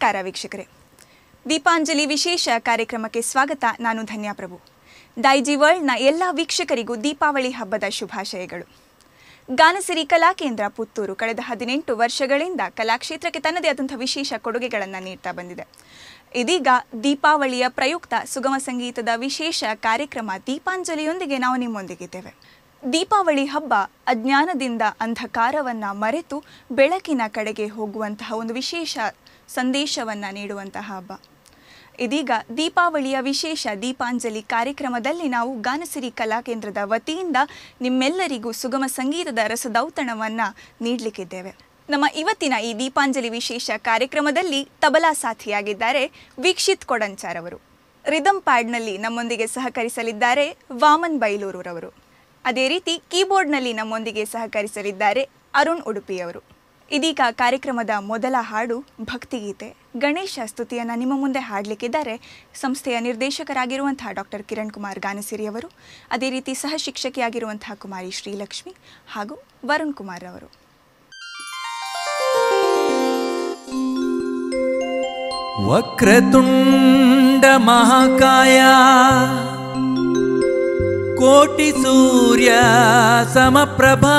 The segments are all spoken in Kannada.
ನಮಸ್ಕಾರ ವೀಕ್ಷಕರೇ ದೀಪಾಂಜಲಿ ವಿಶೇಷ ಕಾರ್ಯಕ್ರಮಕ್ಕೆ ಸ್ವಾಗತ ನಾನು ಧನ್ಯಾ ಪ್ರಭು ಡೈಜಿ ವರ್ಲ್ಡ್ನ ಎಲ್ಲ ವೀಕ್ಷಕರಿಗೂ ದೀಪಾವಳಿ ಹಬ್ಬದ ಶುಭಾಶಯಗಳು ಗಾನಸಿರಿ ಕಲಾಕೇಂದ್ರ ಪುತ್ತೂರು ಕಳೆದ ಹದಿನೆಂಟು ವರ್ಷಗಳಿಂದ ಕಲಾಕ್ಷೇತ್ರಕ್ಕೆ ತನ್ನದೇ ಆದಂಥ ವಿಶೇಷ ಕೊಡುಗೆಗಳನ್ನು ನೀಡ್ತಾ ಬಂದಿದೆ ಇದೀಗ ದೀಪಾವಳಿಯ ಪ್ರಯುಕ್ತ ಸುಗಮ ಸಂಗೀತದ ವಿಶೇಷ ಕಾರ್ಯಕ್ರಮ ದೀಪಾಂಜಲಿಯೊಂದಿಗೆ ನಾವು ನಿಮ್ಮೊಂದಿಗಿದ್ದೇವೆ ದೀಪಾವಳಿ ಹಬ್ಬ ಅಜ್ಞಾನದಿಂದ ಅಂಧಕಾರವನ್ನು ಮರೆತು ಬೆಳಕಿನ ಕಡೆಗೆ ಹೋಗುವಂತಹ ಒಂದು ವಿಶೇಷ ಸಂದೇಶವನ್ನು ನೀಡುವಂತಹ ಹಬ್ಬ ಇದೀಗ ದೀಪಾವಳಿಯ ವಿಶೇಷ ದೀಪಾಂಜಲಿ ಕಾರ್ಯಕ್ರಮದಲ್ಲಿ ನಾವು ಗಾನಸಿರಿ ಕಲಾಕೇಂದ್ರದ ವತಿಯಿಂದ ನಿಮ್ಮೆಲ್ಲರಿಗೂ ಸುಗಮ ಸಂಗೀತದ ರಸದೌತಣವನ್ನು ನೀಡಲಿಕ್ಕಿದ್ದೇವೆ ನಮ್ಮ ಇವತ್ತಿನ ಈ ದೀಪಾಂಜಲಿ ವಿಶೇಷ ಕಾರ್ಯಕ್ರಮದಲ್ಲಿ ತಬಲಾ ಸಾಥಿಯಾಗಿದ್ದಾರೆ ವೀಕ್ಷಿತ್ ಕೊಡಂಚಾರ್ ಅವರು ರಿದಮ್ ಪ್ಯಾಡ್ನಲ್ಲಿ ನಮ್ಮೊಂದಿಗೆ ಸಹಕರಿಸಲಿದ್ದಾರೆ ವಾಮನ್ ಬೈಲೂರವರು ಅದೇ ರೀತಿ ಕೀಬೋರ್ಡ್ನಲ್ಲಿ ನಮ್ಮೊಂದಿಗೆ ಸಹಕರಿಸಲಿದ್ದಾರೆ ಅರುಣ್ ಉಡುಪಿಯವರು ಇದೀಗ ಕಾರ್ಯಕ್ರಮದ ಮೊದಲ ಹಾಡು ಭಕ್ತಿಗೀತೆ ಗಣೇಶ ಸ್ತುತಿಯನ್ನು ನಿಮ್ಮ ಮುಂದೆ ಹಾಡಲಿಕ್ಕಿದ್ದಾರೆ ಸಂಸ್ಥೆಯ ನಿರ್ದೇಶಕರಾಗಿರುವಂತಹ ಡಾಕ್ಟರ್ ಕಿರಣ್ ಕುಮಾರ್ ಗಾನಸಿರಿ ಅವರು ಅದೇ ರೀತಿ ಸಹ ಶಿಕ್ಷಕಿಯಾಗಿರುವಂತಹ ಕುಮಾರಿ ಶ್ರೀಲಕ್ಷ್ಮಿ ಹಾಗೂ ವರುಣ್ ಕುಮಾರ್ ಅವರು ವಕ್ರತುಂಡ ಮಹಾಕಾಯ ಕೋಟಿ ಸೂರ್ಯ ಸಮಪ್ರಭಾ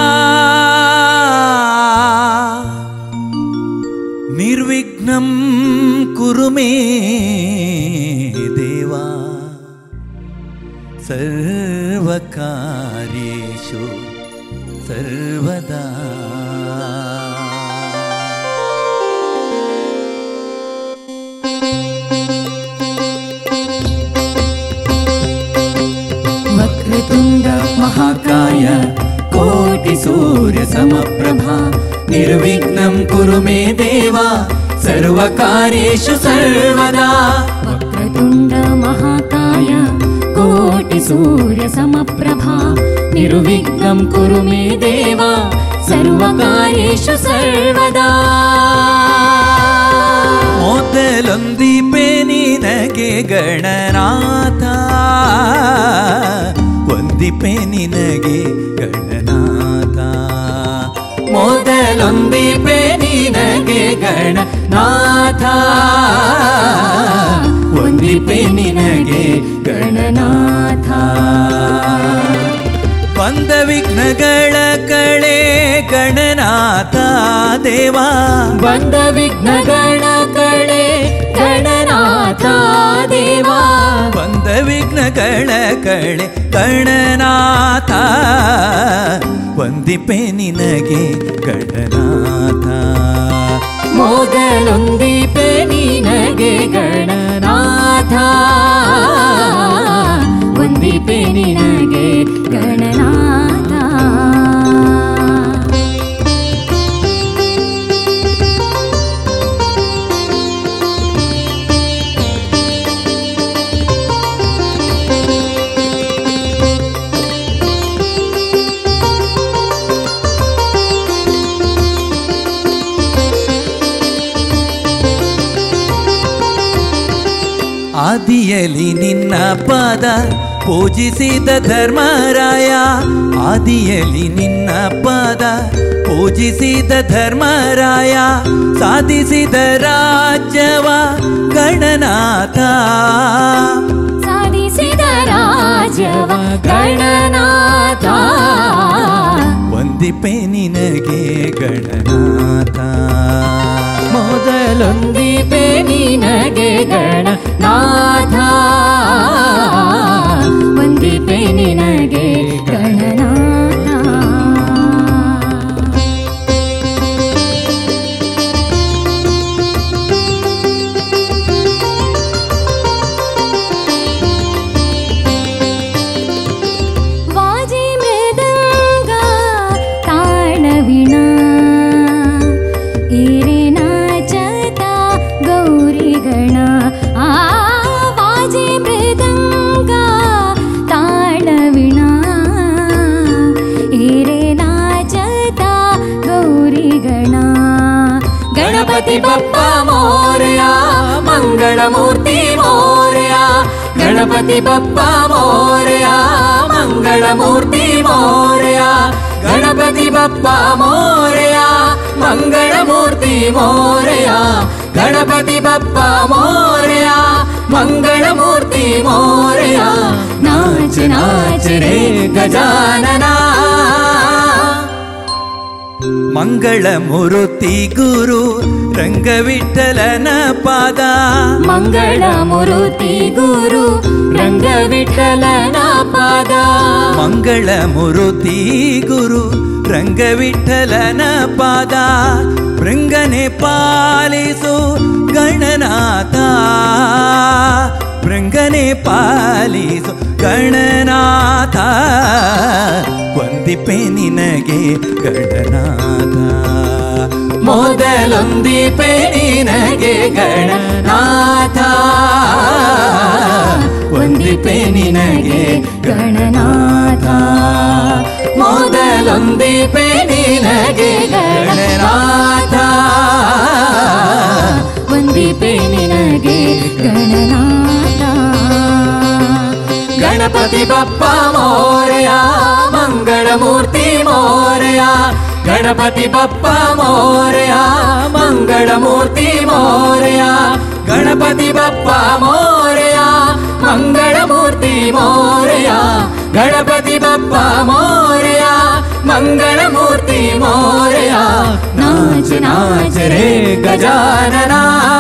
ನಿರ್ವಿಘ್ನಂ ಕುರು ಮೇ ದೇವಾ ಸರ್ವಕಾರ್ಯೇಷು ಸರ್ವದಾ वक्रतुण्ड महाकाय कोटिसूर्यसमप्रभा निर्विघ्नं कुरु मे देवा सर्वकार्येषु सर्वदा वक्रतुण्ड महाकाय कोटिसूर्यसमप्रभा निर्विघ्नं कुरु मे देवा सर्वकार्येषु सर्वदा ಮೊದಲೊಂದಿಪೆ ನಿನಗೆ ಗಣನಾಥ ಒಂದಿಪೆ ನಿನಗೆ ಗಣನಾಥ ಮೊದಲೊಂದಿಪೆ ನಿನಗೆ ಗಣನಾಥ ಒಂದಿಪೆ ನಿನಗೆ ಗಣನಾಥ ಬಂದ ವಿಘ್ನಗಳ ಕಳೆ ಗಣನಾಥ ದೇವಾ ಬಂದ ವಿಘ್ನಗಳ ಕಳೆ ಗಣನಾಥ ದೇವಾ ಬಂದ ವಿಘ್ನಗಳ ಕಳೆ ಗಣನಾಥ ವಂದಿಪೆ ನಿನಗೆ ಗಣನಾಥ ಮೊದಲೊಂದಿಪೆ ನಿನಗೆ ಗಣನಾಥ ಒಂದಿಪೆ ನಿನಗೆ ಗಣನಾಥ ಆದಿಯಲಿ ನಿನ್ನ ಪದ ಪೂಜಿಸಿದ ಧರ್ಮರಾಯ ಆದಿಯಲಿ ನಿನ್ನ ಪದ ಪೂಜಿಸಿದ ಧರ್ಮರಾಯ ಸಾಧಿಸಿದ ರಾಜ್ಯವ ಗಣನಾಥ ಸಾಧಿಸಿದ ರಾಜವ ಗಣನಾಥ ವಂದಿಪೆ ನಿನಗೆ ಗಣನಾಥ ಮೊದಲೊಂದಿಪೆ ನಿನಗೆ ಗಣನಾಥ ಒಂದಿಪೆ ನಿನಗೆ ಗಣನಾಥ ವಾಜಿ ಮೃದಂಗ ತಾಳವಿಣ ಏರೆ ನಾಚತ ಗೌರಿ ಗಣ ಆ ವಾಜಿ ಮೃದಂಗ ತಾಳವಿಣ ಏರೆ ನಾಚತ ಗೌರಿ ಗಣ ಗಣಪತಿ ಬಪ್ಪ ಮೋರ್ಯ ಮಂಗಳಮೂರ್ತಿ ಮೋರ್ಯ ಗಣಪತಿ ಬಪ್ಪ ಮೋರ್ಯ ಮಂಗಳಮೂರ್ತಿ ಮೋರ್ಯ ಗಣಪತಿ ಬಪ್ಪ ಮೋರ್ಯ ಮಂಗಳಮೂರ್ತಿ ಮೋರ್ಯ ಗಣಪತಿ ಬಪ್ಪ ಮೋರೆಯ ಮಂಗಳಮೂರ್ತಿ ಮೋರೆಯ ನಾಚ ನಾಚ ರೇ ಗಜಾನನ ಮಂಗಳ ಮುರುತಿ ಗುರು ರಂಗವಿಠಲನ ಪಾದ ಮಂಗಳ ಮುರುತಿ ಗುರು ರಂಗ ವಿಠಲನ ಪಾದ ಮಂಗಳ ಮುರುತಿ ಗುರು ರಂಗವಿಠಲನ ಪಾದ ಭೃಂಗನೆ ಪಾಲಿಸು ಗಣನಾಥ ಭೃಂಗನೆ ಪಾಲಿಸು ಗಣನಾಥ ವಂದಿಪೆ ನಿನಗೆ ಗಣನಾಥ ಮೊದಲೊಂದಿಪೆ ನಿನಗೆ ಗಣನಾಥ ಒಂದಿಪೆ ನಿನಗೆ ಗಣನಾಥ ಮೊದಲೊಂದಿಪೆ ನಿನಗೆ ಗಣನಾಥ ವಂದಿಪೆ ನಿನಗೆ ಗಣನಾಥ ಗಣಪತಿ ಬಪ್ಪ ಮೋರೆಯ ಮಂಗಳಮೂರ್ತಿ ಮೋರೆಯ ಗಣಪತಿ ಬಪ್ಪ ಮೋರೆಯ ಮಂಗಳಮೂರ್ತಿ ಮೋರೆಯ ಗಣಪತಿ ಬಪ್ಪ ಮೋರೆಯ ಮಂಗಳಮೂರ್ತಿ ಮೋರೆಯ ಗಣಪತಿ ಬಪ್ಪ ಮೋರೆಯ ಮಂಗಳಮೂರ್ತಿ ಮೋರೆಯ ನಾಚ ನಾಚ ರೇ ಗಜಾನನ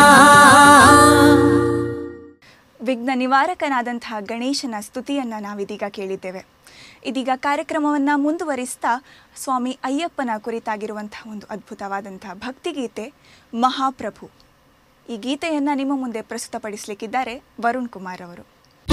ವಿಘ್ನ ನಿವಾರಕನಾದಂತಹ ಗಣೇಶನ ಸ್ತುತಿಯನ್ನು ನಾವಿದೀಗ ಕೇಳಿದ್ದೇವೆ ಇದೀಗ ಕಾರ್ಯಕ್ರಮವನ್ನು ಮುಂದುವರಿಸ್ತಾ ಸ್ವಾಮಿ ಅಯ್ಯಪ್ಪನ ಕುರಿತಾಗಿರುವಂತಹ ಒಂದು ಅದ್ಭುತವಾದಂತಹ ಭಕ್ತಿಗೀತೆ ಮಹಾಪ್ರಭು ಈ ಗೀತೆಯನ್ನು ನಿಮ್ಮ ಮುಂದೆ ಪ್ರಸ್ತುತಪಡಿಸಲಿಕ್ಕಿದ್ದಾರೆ ವರುಣ್ ಕುಮಾರ್ ಅವರು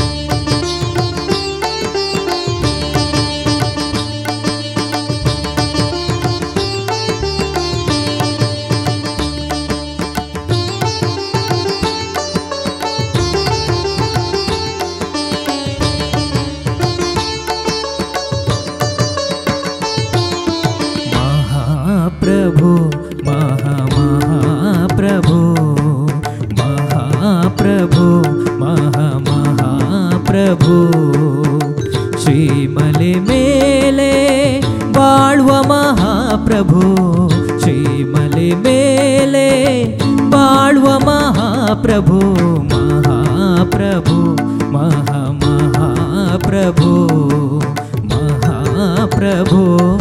महाप्रभु महामहाप्रभु महाप्रभु महामहाप्रभु ಶ್ರೀಮಲೆ ಮೇಲೆ ಬಾಳುವ ಮಹಾಪ್ರಭು ಶ್ರೀಮಲೆ ಮೇಲೆ ಬಾಳುವ ಮಹಾಪ್ರಭು ಮಹಾಪ್ರಭು ಮಹಾಮಹಾಪ್ರಭು ಮಹಾಪ್ರಭು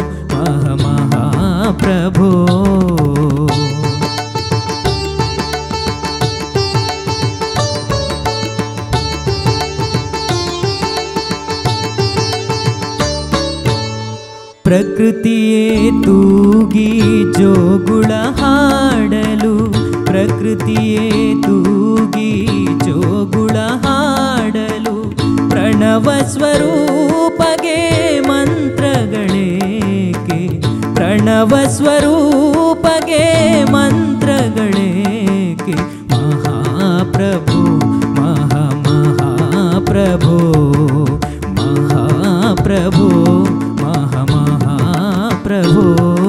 ಮಹಾಮಹಾಪ್ರಭು ಪ್ರಕೃತಿಯೇ ತೂಗಿ ಜೋಗುಳ ಹಾಡಲು ಪ್ರಕೃತಿಯೇ ತೂಗಿ ಜೋಗುಳ ಹಾಡಲು ಪ್ರಣವ ಸ್ವರೂಪಗೆ ಮಂತ್ರಗಳೇಕೆ ಪ್ರಣವ ಸ್ವರೂಪಗೆ ಮಂತ್ರಗಳೇಕೆ ಮಹಾಪ್ರಭು ಮಹಾಮಹಾಪ್ರಭು ಮಹಾಪ್ರಭು ಮಹಾಮಹಾಪ್ರಭು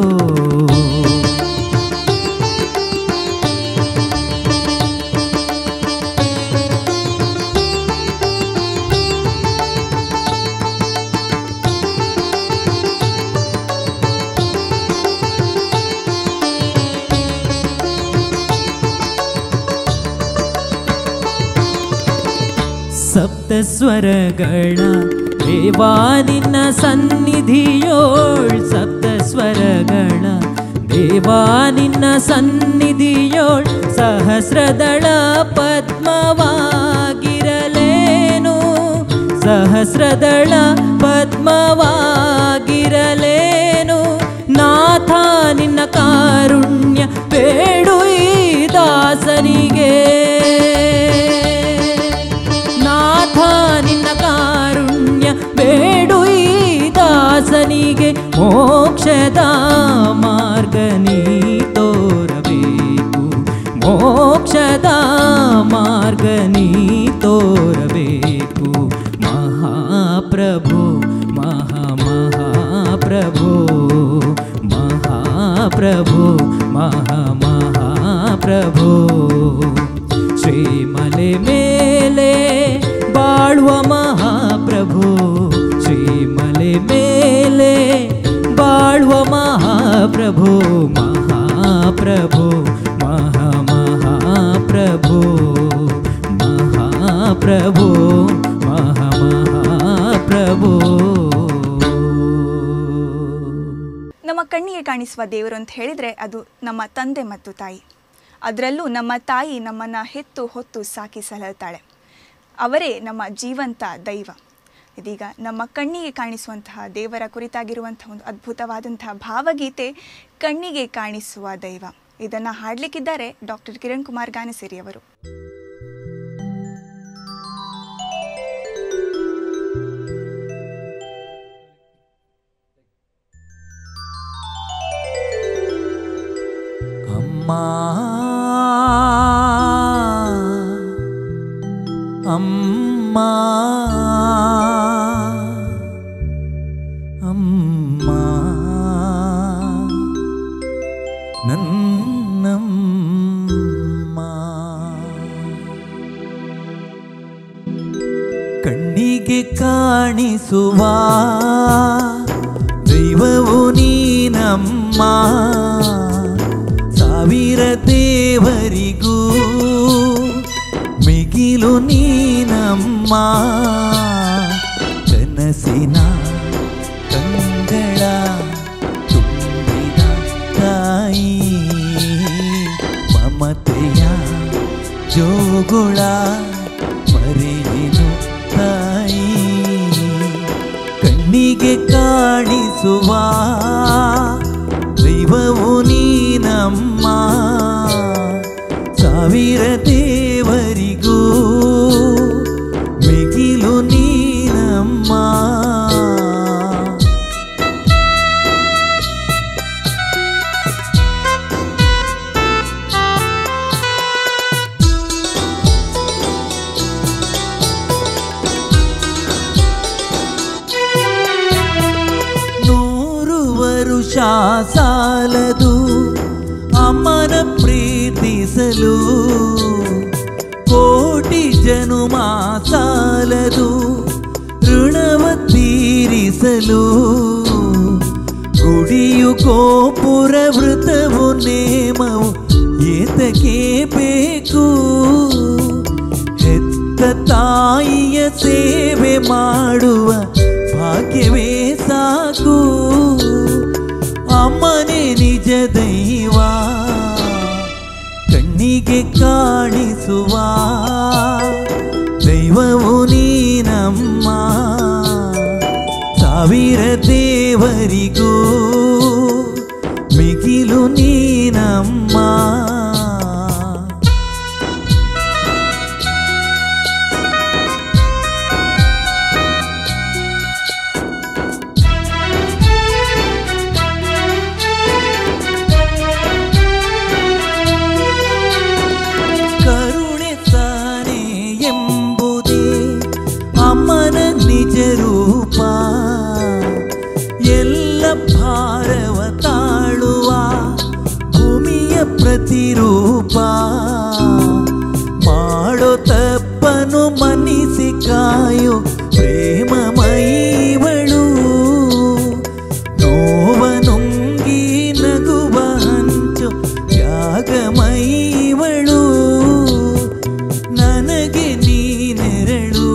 ಸಪ್ತ ಸ್ವರಗಳ ದೇವಾ ನಿನ್ನ ಸನ್ನಿಧಿಯೋಳ್ ಸಪ್ತ ಸ್ವರಗಳ ದೇವಾ ನಿನ್ನ ಸನ್ನಿಧಿಯೋಳ್ ಸಹಸ್ರದಳ ಪದ್ಮವಾಗಿರಲೇನು ಸಹಸ್ರದಳ ಪದ್ಮವಾಗಿರಲೇನು ನಾಥ ನಿನ್ನ ಕಾರುಣ್ಯ ಬೇಡು ಈ ದಾಸನಿಗೆ ನಾಥ ನಿನ್ನ ಕಾರುಣ್ಯ ಬೇಡು ಈ ದಾಸನಿಗೆ ಮೋಕ್ಷದ ಮಾರ್ಗ ನೀ ತೋರಬೇಕು ಮೋಕ್ಷದ ಮಾರ್ಗ ನೀ ತೋರಬೇಕು ಮಹಾಪ್ರಭು ಮಹಾಮಹಾಪ್ರಭು ಮಹಾಪ್ರಭು ಮಹಾಮಹಾಪ್ರಭು ಶ್ರೀಮಲೆ ಮೇಲೆ ಬಾಳುವ ಮಹಾಪ್ರಭು ಶ್ರೀಮಲೆ ಮೇಲೆ ಬಾಳುವ ಮಹಾಪ್ರಭು ಮಹಾಪ್ರಭು ಮಹಾಮಹಾಪ್ರಭು ನಮ್ಮ ಕಣ್ಣಿಗೆ ಕಾಣಿಸುವ ದೇವರು ಅಂತ ಹೇಳಿದರೆ ಅದು ನಮ್ಮ ತಂದೆ ಮತ್ತು ತಾಯಿ ಅದರಲ್ಲೂ ನಮ್ಮ ತಾಯಿ ನಮ್ಮನ್ನು ಹೆತ್ತು ಹೊತ್ತು ಸಾಕಿ ಸಲಹುತ್ತಾಳೆ ಅವರೇ ನಮ್ಮ ಜೀವಂತ ದೈವ ಇದೀಗ ನಮ್ಮ ಕಣ್ಣಿಗೆ ಕಾಣಿಸುವಂತಹ ದೇವರ ಕುರಿತಾಗಿರುವಂತಹ ಒಂದು ಅದ್ಭುತವಾದಂತಹ ಭಾವಗೀತೆ ಕಣ್ಣಿಗೆ ಕಾಣಿಸುವ ದೈವ ಇದನ್ನು ಹಾಡಲಿಕ್ಕಿದ್ದಾರೆ ಡಾಕ್ಟರ್ ಕಿರಣ್ ಕುಮಾರ್ ಗಾನಸಿರಿ ಅವರು ಅಮ್ಮ ಅಮ್ಮ ಅಮ್ಮ ನನ್ನಮ್ಮ ಕಣ್ಣಿಗೆ ಕಾಣಿಸುವ ದೈವವು ನೀನಮ್ಮ ಸಾವಿರ ದೇವರಿಗೂ ಮಿಗಿಲು ನೀನಮ್ಮ ಕನಸಿನ ಕಂಗಳ ತುಂಬಿದ ತಾಯಿ ಮಮತೆಯ ಜೋಗುಳ ಮರೆಯೇನು ತಾಯಿ ಕಣ್ಣಿಗೆ ಕಾಣಿಸುವ ದೈವವು ನೀನಮ್ಮ ಸಾವಿರ ದೇವರಿಗೂ ಮಿಗಿಲು ನೀನಮ್ಮ ನೂರು ವರುಷ ಸಾಲದು ಅಮ್ಮನ ಪ್ರೀತಿಸಲು ಕೋಟಿ ಜನುಮ ಸಾಲದು ಋಣವ ತೀರಿಸಲು ಗುಡಿಯು ಗೋಪುರ ವೃತವು ನೇಮವು ಏತಕ್ಕೆ ಬೇಕು ಹೆತ್ತ ತಾಯಿಯ ಸೇವೆ ಮಾಡುವ ಭಾಗ್ಯವೇ ಸಾಕು ಅಮ್ಮನೇ ನಿಜ ದೈವ ಕಣ್ಣಿಗೆ ಕಾಣಿಸುವ ದೈವವು ನೀನಮ್ಮ ಸಾವಿರ ದೇವರಿಗೂ ಮಿಗಿಲು ನೀನಮ್ಮ ಕರುಣೆ ತಾನೆ ಎಂಬುದೇ ಅಮ್ಮನ ನಿಜ ರೂಪ ಎಲ್ಲ ಭಾರವ ತಾಳುವ ಭೂಮಿಯ ಪ್ರತಿರೂಪ ಮಾಡೋ ತಪ್ಪನು ಮನ್ನಿಸಿ ಕಾಯೋ ಪ್ರೇಮಮೈವಳು ನೋವ ನುಂಗಿ ನಗುವ ಹಂಚು ತ್ಯಾಗಮೈವಳು ನನಗೆ ನೀನೆರಳು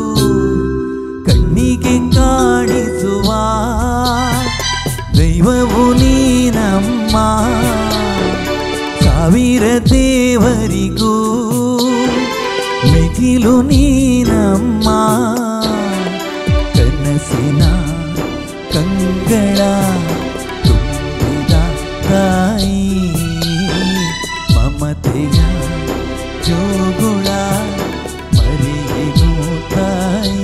ಕಣ್ಣಿಗೆ ಕಾಣಿಸುವ ದೈವವು ನೀನಮ್ಮ ಸಾವಿರ ದೇವರಿಗೂ ಮಿಗಿಲು ನೀನಮ್ಮ ಕನಸಿನ ಕಂಗಳ ತುಂಬಿದ ತಾಯಿ ಮಮತೆಯ ಜೋಗುಳ ಮರೆಯೇನು ತಾಯಿ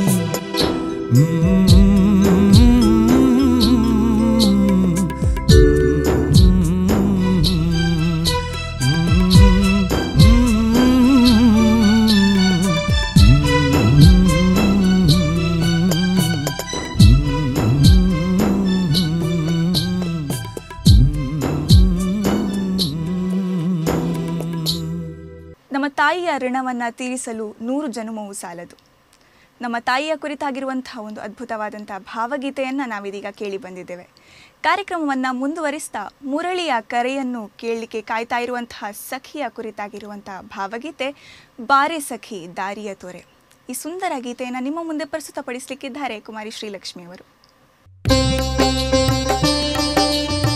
ನಮ್ಮ ತಾಯಿಯ ಋಣವನ್ನು ತೀರಿಸಲು ನೂರು ಜನುಮವು ಸಾಲದು ನಮ್ಮ ತಾಯಿಯ ಕುರಿತಾಗಿರುವಂತಹ ಒಂದು ಅದ್ಭುತವಾದಂತಹ ಭಾವಗೀತೆಯನ್ನು ನಾವಿದೀಗ ಕೇಳಿ ಬಂದಿದ್ದೇವೆ ಕಾರ್ಯಕ್ರಮವನ್ನು ಮುಂದುವರಿಸ್ತಾ ಮುರಳಿಯ ಕರೆಯನ್ನು ಕೇಳಲಿಕ್ಕೆ ಕಾಯ್ತಾ ಇರುವಂತಹ ಸಖಿಯ ಕುರಿತಾಗಿರುವಂತಹ ಭಾವಗೀತೆ ಬಾರೆ ಸಖಿ ದಾರಿಯ ತೋರೆ ಈ ಸುಂದರ ಗೀತೆಯನ್ನು ನಿಮ್ಮ ಮುಂದೆ ಪ್ರಸ್ತುತಪಡಿಸಲಿಕ್ಕಿದ್ದಾರೆ ಕುಮಾರಿ ಶ್ರೀಲಕ್ಷ್ಮಿ ಅವರು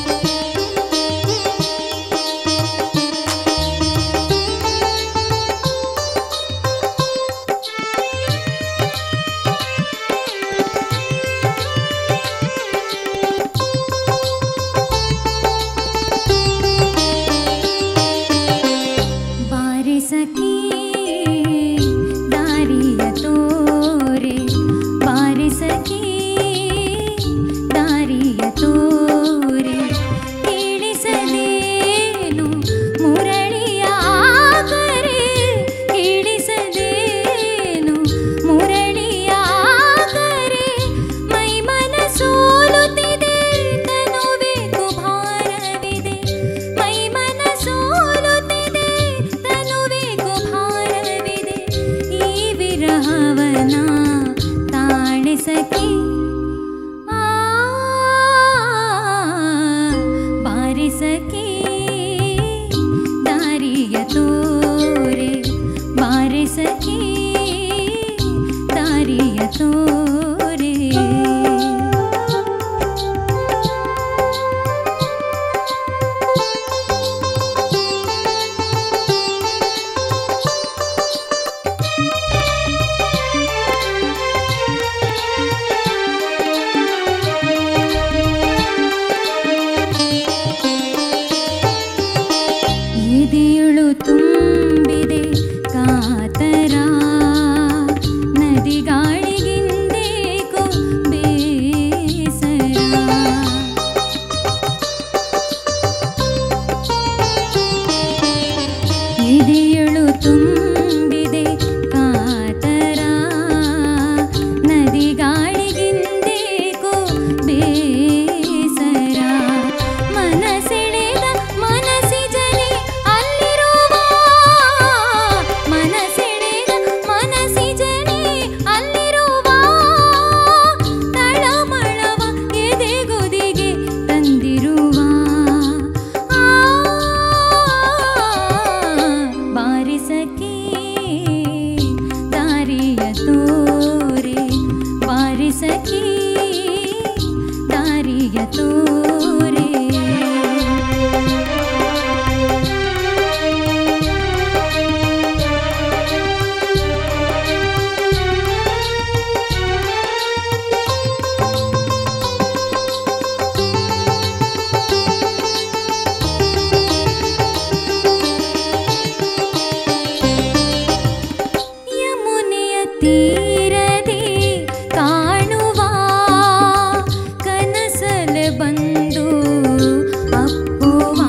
ಬಂದು ಅಪ್ಪುವ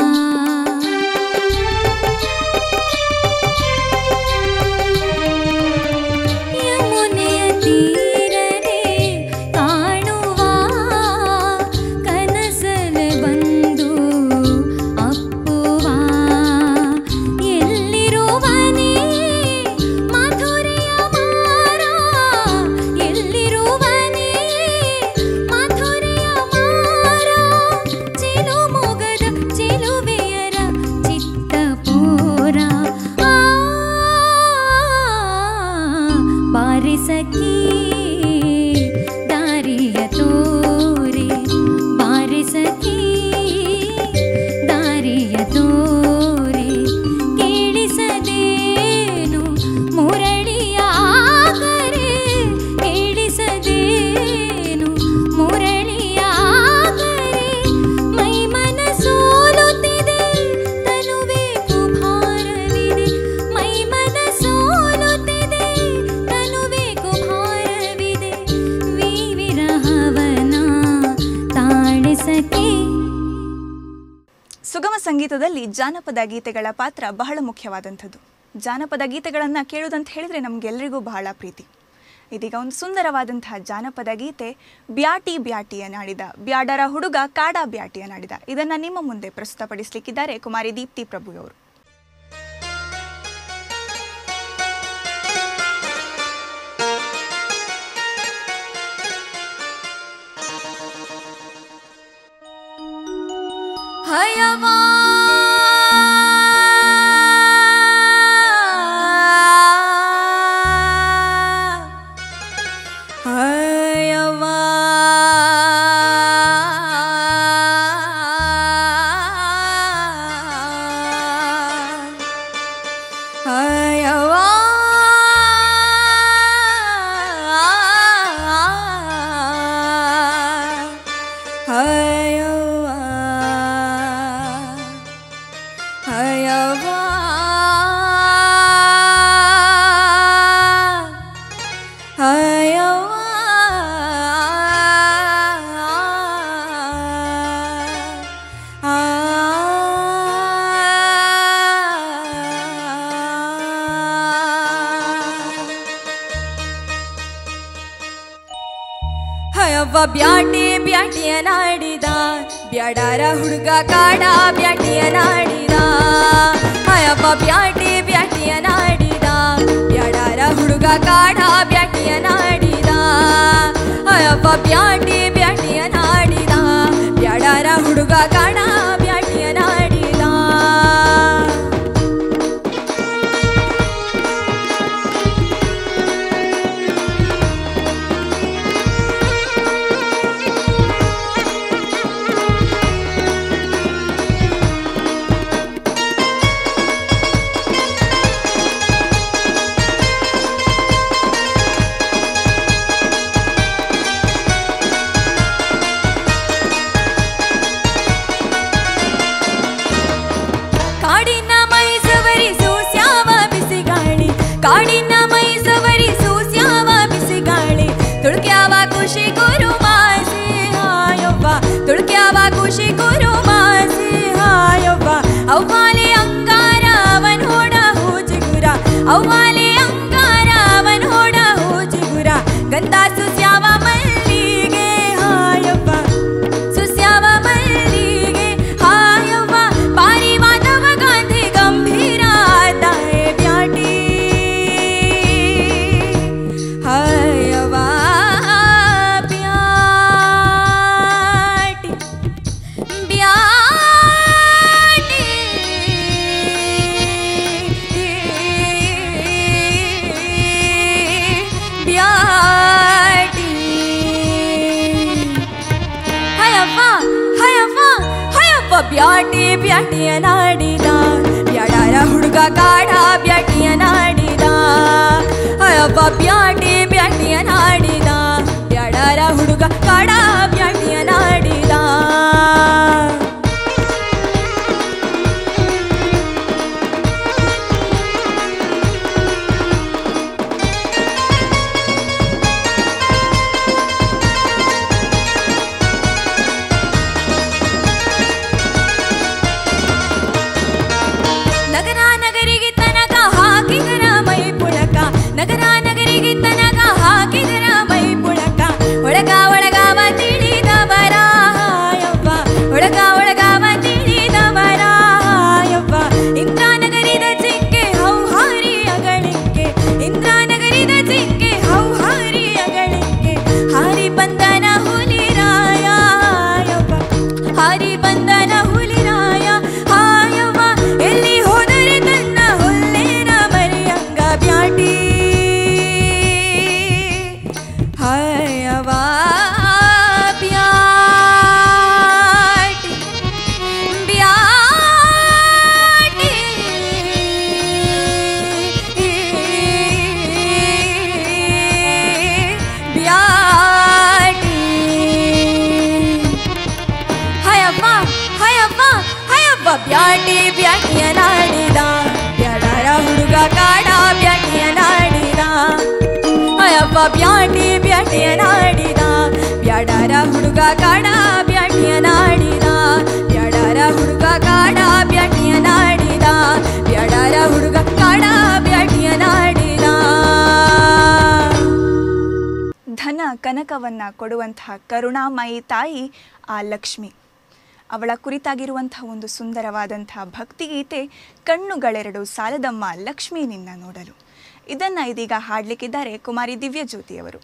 ಯಮುನೆಯ ತೀರದೆ ಕಾಣುವ ಕನಸಲೆ ಬಂದು ಅಪ್ಪುವ ಎಲ್ಲಿರುವನೇ ಮಧುರೆಯ ಮಾರ ಎಲ್ಲಿರುವನೇ ಮಧುರೆಯ ಮಾರ ಚಿಲುಮೊಗದ ಚಿಲುವೆಯರ ಚಿತ್ತಪೂರ ಆ ಬಾರಿಸಕಿ ದಾರಿಯ ತೋರೆ ಬಾರಿಸಕಿ ದಾರಿಯ ತೋರೆ ಕೇಳಿಸದೇನು ಮುರಳಿಯ ಕರೆ ಕೇಳಿಸದೇನು ಮುರಳಿಯ ಕರೆ ಮೈ ಮನ ಸೋಲುತ್ತಿದೆ ತನುವೆ ಕುಭಾರವಿದೆ ಮೈ ಮನ ಸೋಲುತ್ತಿದೆ ತನುವೆ ಕುಭಾರವಿದೆ ವಿರಹವನ ತಾಳಿಸಕೆ ಸುಗಮ ಸಂಗೀತದಲ್ಲಿ ಜಾನಪದ ಗೀತೆಗಳ ಪಾತ್ರ ಬಹಳ ಮುಖ್ಯವಾದಂಥದ್ದು ಜಾನಪದ ಗೀತೆಗಳನ್ನು ಕೇಳುವುದಂತ ಹೇಳಿದರೆ ನಮಗೆಲ್ಲರಿಗೂ ಬಹಳ ಪ್ರೀತಿ ಇದೀಗ ಒಂದು ಸುಂದರವಾದಂತಹ ಜಾನಪದ ಗೀತೆ ಬ್ಯಾಟಿ ಬ್ಯಾಟಿಯ ನಾಡಿದ ಬ್ಯಾಡರ ಹುಡುಗ ಕಾಡ ಬ್ಯಾಟಿಯ ನಾಡಿದ ಇದನ್ನು ನಿಮ್ಮ ಮುಂದೆ ಪ್ರಸ್ತುತಪಡಿಸಲಿಕ್ಕಿದ್ದಾರೆ ಕುಮಾರಿ ದೀಪ್ತಿ ಪ್ರಭುಯವರು ಹಯವಾ ಹಯವಾ ಹಯವಾ ಹಯವಾ ಹಯವಾ ಹಯವಾ ಹಯವ್ವ ಬ್ಯಾಟಿ ಬ್ಯಾಟಿಯ ನಾಡಿದ ಬ್ಯಾಡಾರ ಹುಡುಗ ಕಾಡ ಬ್ಯಾಟಿಯ ನಾಡಿದ ಹಯವ್ವ ಬ್ಯಾಟಿ ಬ್ಯಾಟಿಯ ನಾಡಿದ ಬ್ಯಾಡಾರ ಹುಡುಗ ಕಾಡ ಬ್ಯಾಟಿಯ ನಾಡಿದ ಹಯವ್ವ ಬ್ಯಾಟಿ ಬ್ಯಾಟಿಯ ನಾಡಿದ ಬ್ಯಾಡಾರ ಹುಡುಗ ಕಾಡ ಬ್ಯಾಟಿಯ ನಾಡಿದ ಕಾಡಿನ ಮೈ ಸವರಿಸು ಸ್ಯಾವ ಬಿಸಿಗಾಳಿ ಕಾಡಿನ ಮೈ ಸವರಿಸು ಸ್ಯಾವ ಬಿಸಿಗಾಳಿ ತುಳ್ಕ್ಯಾವ ಖುಷಿ ಗುರು ಮಾಸಿ ಹಾಯವ್ವ ತುಳ್ಕ್ಯಾವ ಖುಷಿ ಗುರು ಮಾಸಿ ಹಾಯವ್ವ ಅವ್ವಾಲೆ ಅಂಗಾರ ಅವನ್ ಹೋಡ ಹೂಜಿಗುರ ಅವ್ವಾಲೆ ಅಂಗಾರ ಅವನ್ ಹೋಡ ಹೂಜಿಗುರ ಗಂಧಾಸು ಸ್ಯಾವ ಮಲ್ಲಿಗೆ ಹಾಯವ್ವ ಸುಸ್ಯಾವ ಮಲ್ಲಿಗೆ ಹಾಯವ್ವ ಪಾರಿ ಮಾಧವ ಗಾಂಧಿ ಗಂಭೀರ ತಾಯೆ ಬ್ಯಾಟಿ ಹಾಯವ್ವ ಬ್ಯಾಟಿ ಬ್ಯಾಟಿ ಬ್ಯಾಟಿ ಹಯವ್ವ ಹಯವ್ವ ಹಯವ್ವ ಬ್ಯಾಟಿ ಬ್ಯಾಟಿಯ ನಾಡಿದ ಬ್ಯಾಡಾರ ಹುಡುಗ ಕಾಡ ಬ್ಯಾಟಿಯ ನಾಡಿದ ಹಯವ್ವ ಬ್ಯಾಟಿ ಬ್ಯಾಟಿಯ ನಾಡಿದ ಬ್ಯಾಡಾರ ಹುಡುಗ ಕಾಡ ಬ್ಯಾಟಿಯ ನಾಡಿದ ಹಾರಿ ಬಂದನ ಹುಲಿರಾಯ ಹಾಯವ್ವ ಎಲ್ಲಿ ಹೋದರೆ ತನ್ನ ಹುಲ್ಲೇನ ಮರಿಯಂಗ ಬ್ಯಾಟಿ ಹಾಯವ್ವ ಬ್ಯಾಟಿ ಬ್ಯಾಟಿ ಬ್ಯಾಟಿ ಹಯವ್ವ ಹಯವ್ವ ಹಯವ್ವ ಬ್ಯಾಟಿ ಬ್ಯಾಟಿಯ ನಾಡಿದ ಬ್ಯಾಡಾರ ಹುಡುಗ ಕಾಡ ಬ್ಯಾಟಿಯ ನಾಡಿದ ಹಯವ್ವ ಬ್ಯಾಟಿ ಬ್ಯಾಟಿಯ ನಾಡಿದ ಬ್ಯಾಡಾರ ಹುಡುಗ ಕಾಡ ಬ್ಯಾಟಿಯ ನಾಡಿದ ಬ್ಯಾಡಾರ ಹುಡುಗ ಕಾಡ ಬ್ಯಾಟಿಯ ನಾಡಿದ ಬ್ಯಾಡಾರ ಹುಡುಗ ಕಾಡ ಬ್ಯಾಟಿಯ ನಾಡಿದ ಧನ ಕನಕವನ್ನ ಕೊಡುವಂತಹ ಕರುಣಾಮಯಿ ತಾಯಿ ಆ ಲಕ್ಷ್ಮಿ ಅವಳ ಕುರಿತಾಗಿರುವಂತಹ ಒಂದು ಸುಂದರವಾದಂತಹ ಭಕ್ತಿಗೀತೆ ಕಣ್ಣುಗಳೆರಡು ಸಾಲದಮ್ಮ ಲಕ್ಷ್ಮಿ ನಿನ್ನ ನೋಡಲು ಇದನ್ನ ಇದೀಗ ಹಾಡ್ಲಿಕ್ಕಿದ್ದಾರೆ ಕುಮಾರಿ ದಿವ್ಯಜ್ಯೋತಿಯವರು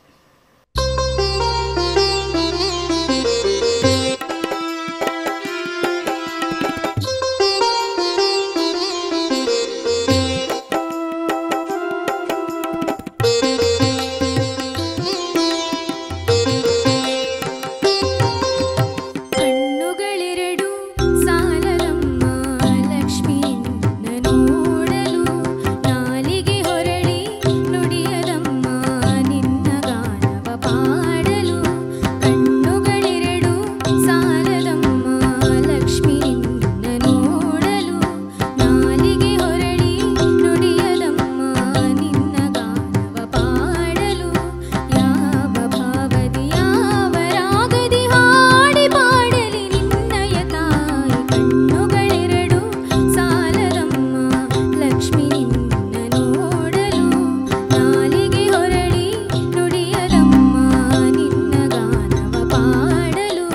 ಕಣ್ಣುಗಳೆರಡು ಸಾಲದಮ್ಮ ಲಕ್ಷ್ಮೀ ನೋಡಲು ನಾಲಿಗೆ ಹೊರಳಿ ನುಡಿಯದಮ್ಮ ನಿನ್ನ ಗಾನವ ಪಾಡಲು ಕಣ್ಣುಗಳೆರಡು ಸಾಲದಮ್ಮ ಲಕ್ಷ್ಮೀ ನೋಡಲು ನಾಲಿಗೆ ಹೊರಳಿ ನುಡಿಯದಮ್ಮ ನಿನ್ನ ಗಾನವ ಪಾಡಲು ಯಾವ ಭಾವದಿ ಯಾವ ರಾಗದಿ ಹಾಡಿ ಪಾಡಲಿ ನಿನ್ನಯ ತಾಯಿ ಕಣ್ಣುಗಳೆರಡು ಸಾಲದಮ್ಮ ಲಕ್ಷ್ಮಿ ನಿನ್ನ ನೋಡಲು ನಾಲಿಗೆ ಹೊರಳಿ ನುಡಿಯದಮ್ಮ ನಿನ್ನ ಗಾನವ ಪಾಡಲು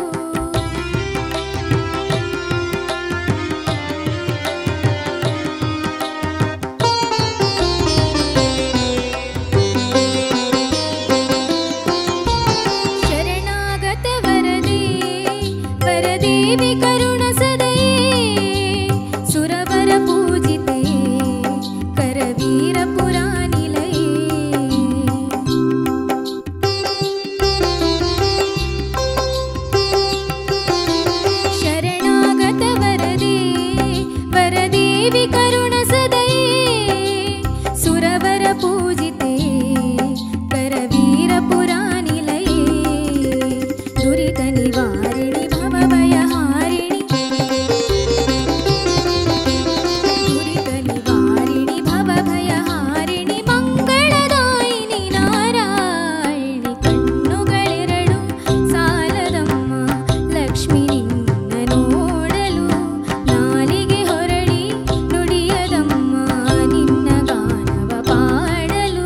ಶರಣಾಗತ ವರದೇ ವರದೇವಿ ಕರುಣ ಸದಯೇ ಸುರವರ ಪೂಜಿತೆ ಕರವೀರ ಪುರಾನಿಲಯೇ ಶರಣಾಗತ ವರದೇ ವರದೇವಿ ಕರುಣ ಸದಯೇ ಸುರವರ ಪೂಜಿತೆ ಕರವೀರ ಪುರಾನಿಲಯೇ ದುರಿತ ನಿವಾರಿಣಿ ಭವಭಯ ಹಾರಿಣಿ ದುರಿತ ನಿವಾರಿಣಿ ಭವಭಯ ಹಾರಿಣಿ ಮಂಗಳದಾಯಿನಿ ನಾರಾಯಣಿ ಕಣ್ಣುಗಳೆರಡು ಸಾಲದಮ್ಮ ಲಕ್ಷ್ಮಿ ನಿನ್ನ ನೋಡಲು ನಾಲಿಗೆ ಹೊರಳಿ ನುಡಿಯದಮ್ಮ ನಿನ್ನ ಗಾನವ ಪಾಡಲು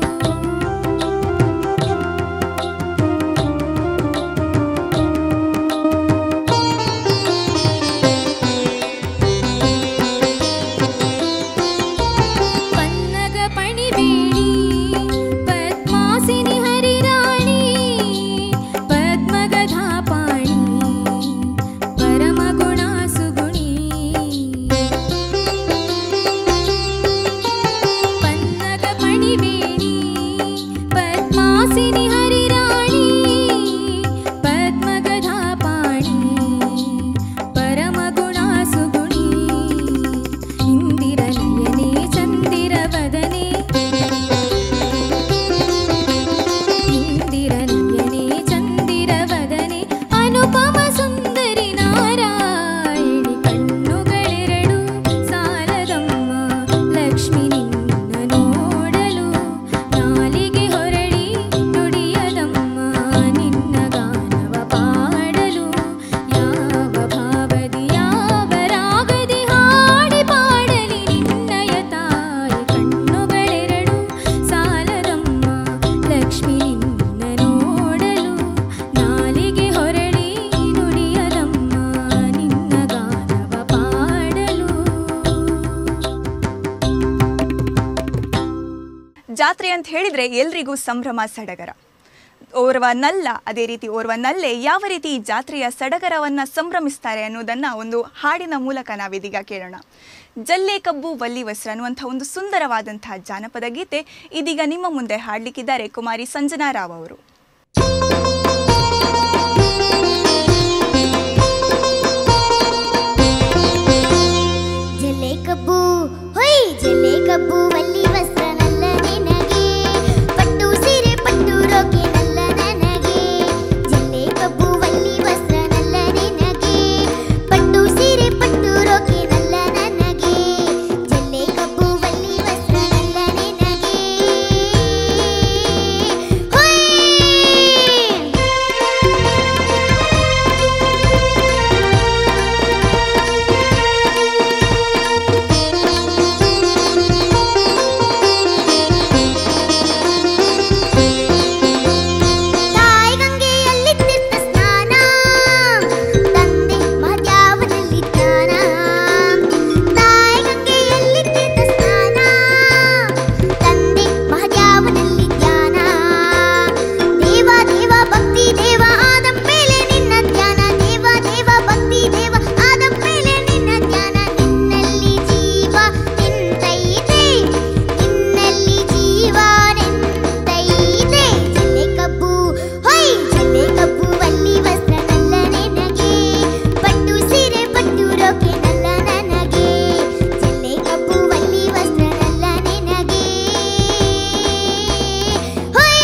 ಪನ್ನಗ ಪಣಿಬೇಡಿ ಪದ್ಮಾಸಿನಿ ಹರಿರಾಣಿ ಪದ್ಮಗಧಾಪಾಣಿ ಪರಮ ಗುಣ ಸುಗುಣಿ ಪನ್ನಗ ಪಣಿಬೇಡಿ ಪದ್ಮಾಸಿನಿ ಹರಿರಾಣಿ ಪದ್ಮಗಧಾಪಾಣಿ ಪರಮ ಗುಣ ಸುಗುಣಿ ಇಂದಿರ ನಯನೆ ಚಂದಿರ ವದನೆ ಇಂದಿರ ನಯನೆ ಚಂದಿರ ವದನೆ ಅನುಪಮ ಸುಂದರಿ ನಾರಾಯಣಿ ಕಣ್ಣುಗಳೆರಡು ಸಾಲದಮ್ಮ ಲಕ್ಷ್ಮಿ ನಿನ್ನ ನೋಡಲು ನಾಲಿಗೆ ಹೊರಳಿ ನುಡಿಯದಮ್ಮ ನಿನ್ನ ಗಾನವ ಪಾಡಲು ಯಾವ ಭಾವದಿ ಯಾವ ರಾಗದಿ ಹಾಡಿ ಪಾಡಲಿ ನಿನ್ನಯ ತಾಯಿ ಕಣ್ಣುಗಳೆರಡು ಸಾಲದಮ್ಮ ಲಕ್ಷ್ಮಿ ನಿನ್ನ ನೋಡಲು ನಾಲಿಗೆ ಹೊರಳಿ ನುಡಿಯದಮ್ಮ ನಿನ್ನ ಗಾನವ ಪಾಡಲು ಜಾತ್ರೆ ಅಂತ ಹೇಳಿದ್ರೆ ಎಲ್ರಿಗೂ ಸಂಭ್ರಮ ಸಡಗರ ಓರ್ವ ನಲ್ಲ ಅದೇ ರೀತಿ ಓರ್ವ ನಲ್ಲೆ ಯಾವ ರೀತಿ ಈ ಜಾತ್ರೆಯ ಸಡಗರವನ್ನು ಸಂಭ್ರಮಿಸ್ತಾರೆ ಅನ್ನೋದನ್ನು ಒಂದು ಹಾಡಿನ ಮೂಲಕ ನಾವಿದೀಗ ಕೇಳೋಣ ಜಲ್ಲೆ ಕಬ್ಬು ವಲ್ಲಿ ವಸ್ತ್ರ ಅನ್ನುವಂಥ ಒಂದು ಸುಂದರವಾದಂತಹ ಜಾನಪದ ಗೀತೆ ಇದೀಗ ನಿಮ್ಮ ಮುಂದೆ ಹಾಡಲಿಕ್ಕಿದ್ದಾರೆ ಕುಮಾರಿ ಸಂಜನಾ ರಾವ್ ಅವರು ಜಲೆ ಕಬ್ಬು ಹೊಯ್ ಜಲೆ ಕಬ್ಬು ವಲ್ಲಿ ವಸ್ತ್ರ ನಲ್ಲ ನಿನಗೆ ಪಟ್ಟು ಸೀರೆ ಪಟ್ಟು ರೋಕೆ ನಲ್ಲ ನನಗೆ ಜಲೆ ಕಬ್ಬು ವಲ್ಲಿ ವಸ್ತ್ರ ನಲ್ಲ ನಿನಗೆ ಪಟ್ಟು ಸೀರೆ ಪಟ್ಟು ರೋಕೆ ನಲ್ಲ ನನಗೆ ಜಲೆ ಕಬ್ಬು ವಲ್ಲಿ ವಸ್ತ್ರ ನಲ್ಲ ನಿನಗೆ ಹೊಯ್ ತಾಯಿ ಗಂಗೆಯಲ್ಲಿ ತೀರ್ಥ ಸ್ನಾನ ತಂದೆ ಮದ್ಯಾವದಲ್ಲಿ ಜ್ಞಾನ ತಾಯಿ ಗಂಗೆಯಲ್ಲಿ ತೀರ್ಥ ಸ್ನಾನ ತಂದೆ ಮಹದ್ಯಾವನಲ್ಲಿ ಧ್ಯಾನ ದೇವ ದೇವ ಭಕ್ತಿ ದೇವ ಆದ ಮೇಲೆ ನಿನ್ನ ಧ್ಯಾನ ದೇವ ದೇವ ಭಕ್ತಿ ದೇವ ಆದ ಮೇಲೆ ನಿನ್ನ ಧ್ಯಾನ ನಿನ್ನಲ್ಲಿ ಜೀವ ನಿಂತೈತೆ ನಿನ್ನಲ್ಲಿ ಜೀವ ನಿಂತೈತೆ ಜಲ್ಲೆ ಕಬ್ಬು ಹೊಯ್ ಜಲ್ಲೆ ಕಬ್ಬು ವಲ್ಲಿ ವಸ್ತ್ರ ನಲ್ಲ ನಿನಗೆ ಪಟ್ಟು ಸೀರೆ ಪಟ್ಟು ರೋಕೆ ನಲ್ಲ ನನಗೆ ಜಲ್ಲೆ ಕಬ್ಬು ವಲ್ಲಿ ವಸ್ತ್ರ ನಲ್ಲ ನಿನಗೆ ಹೊಯ್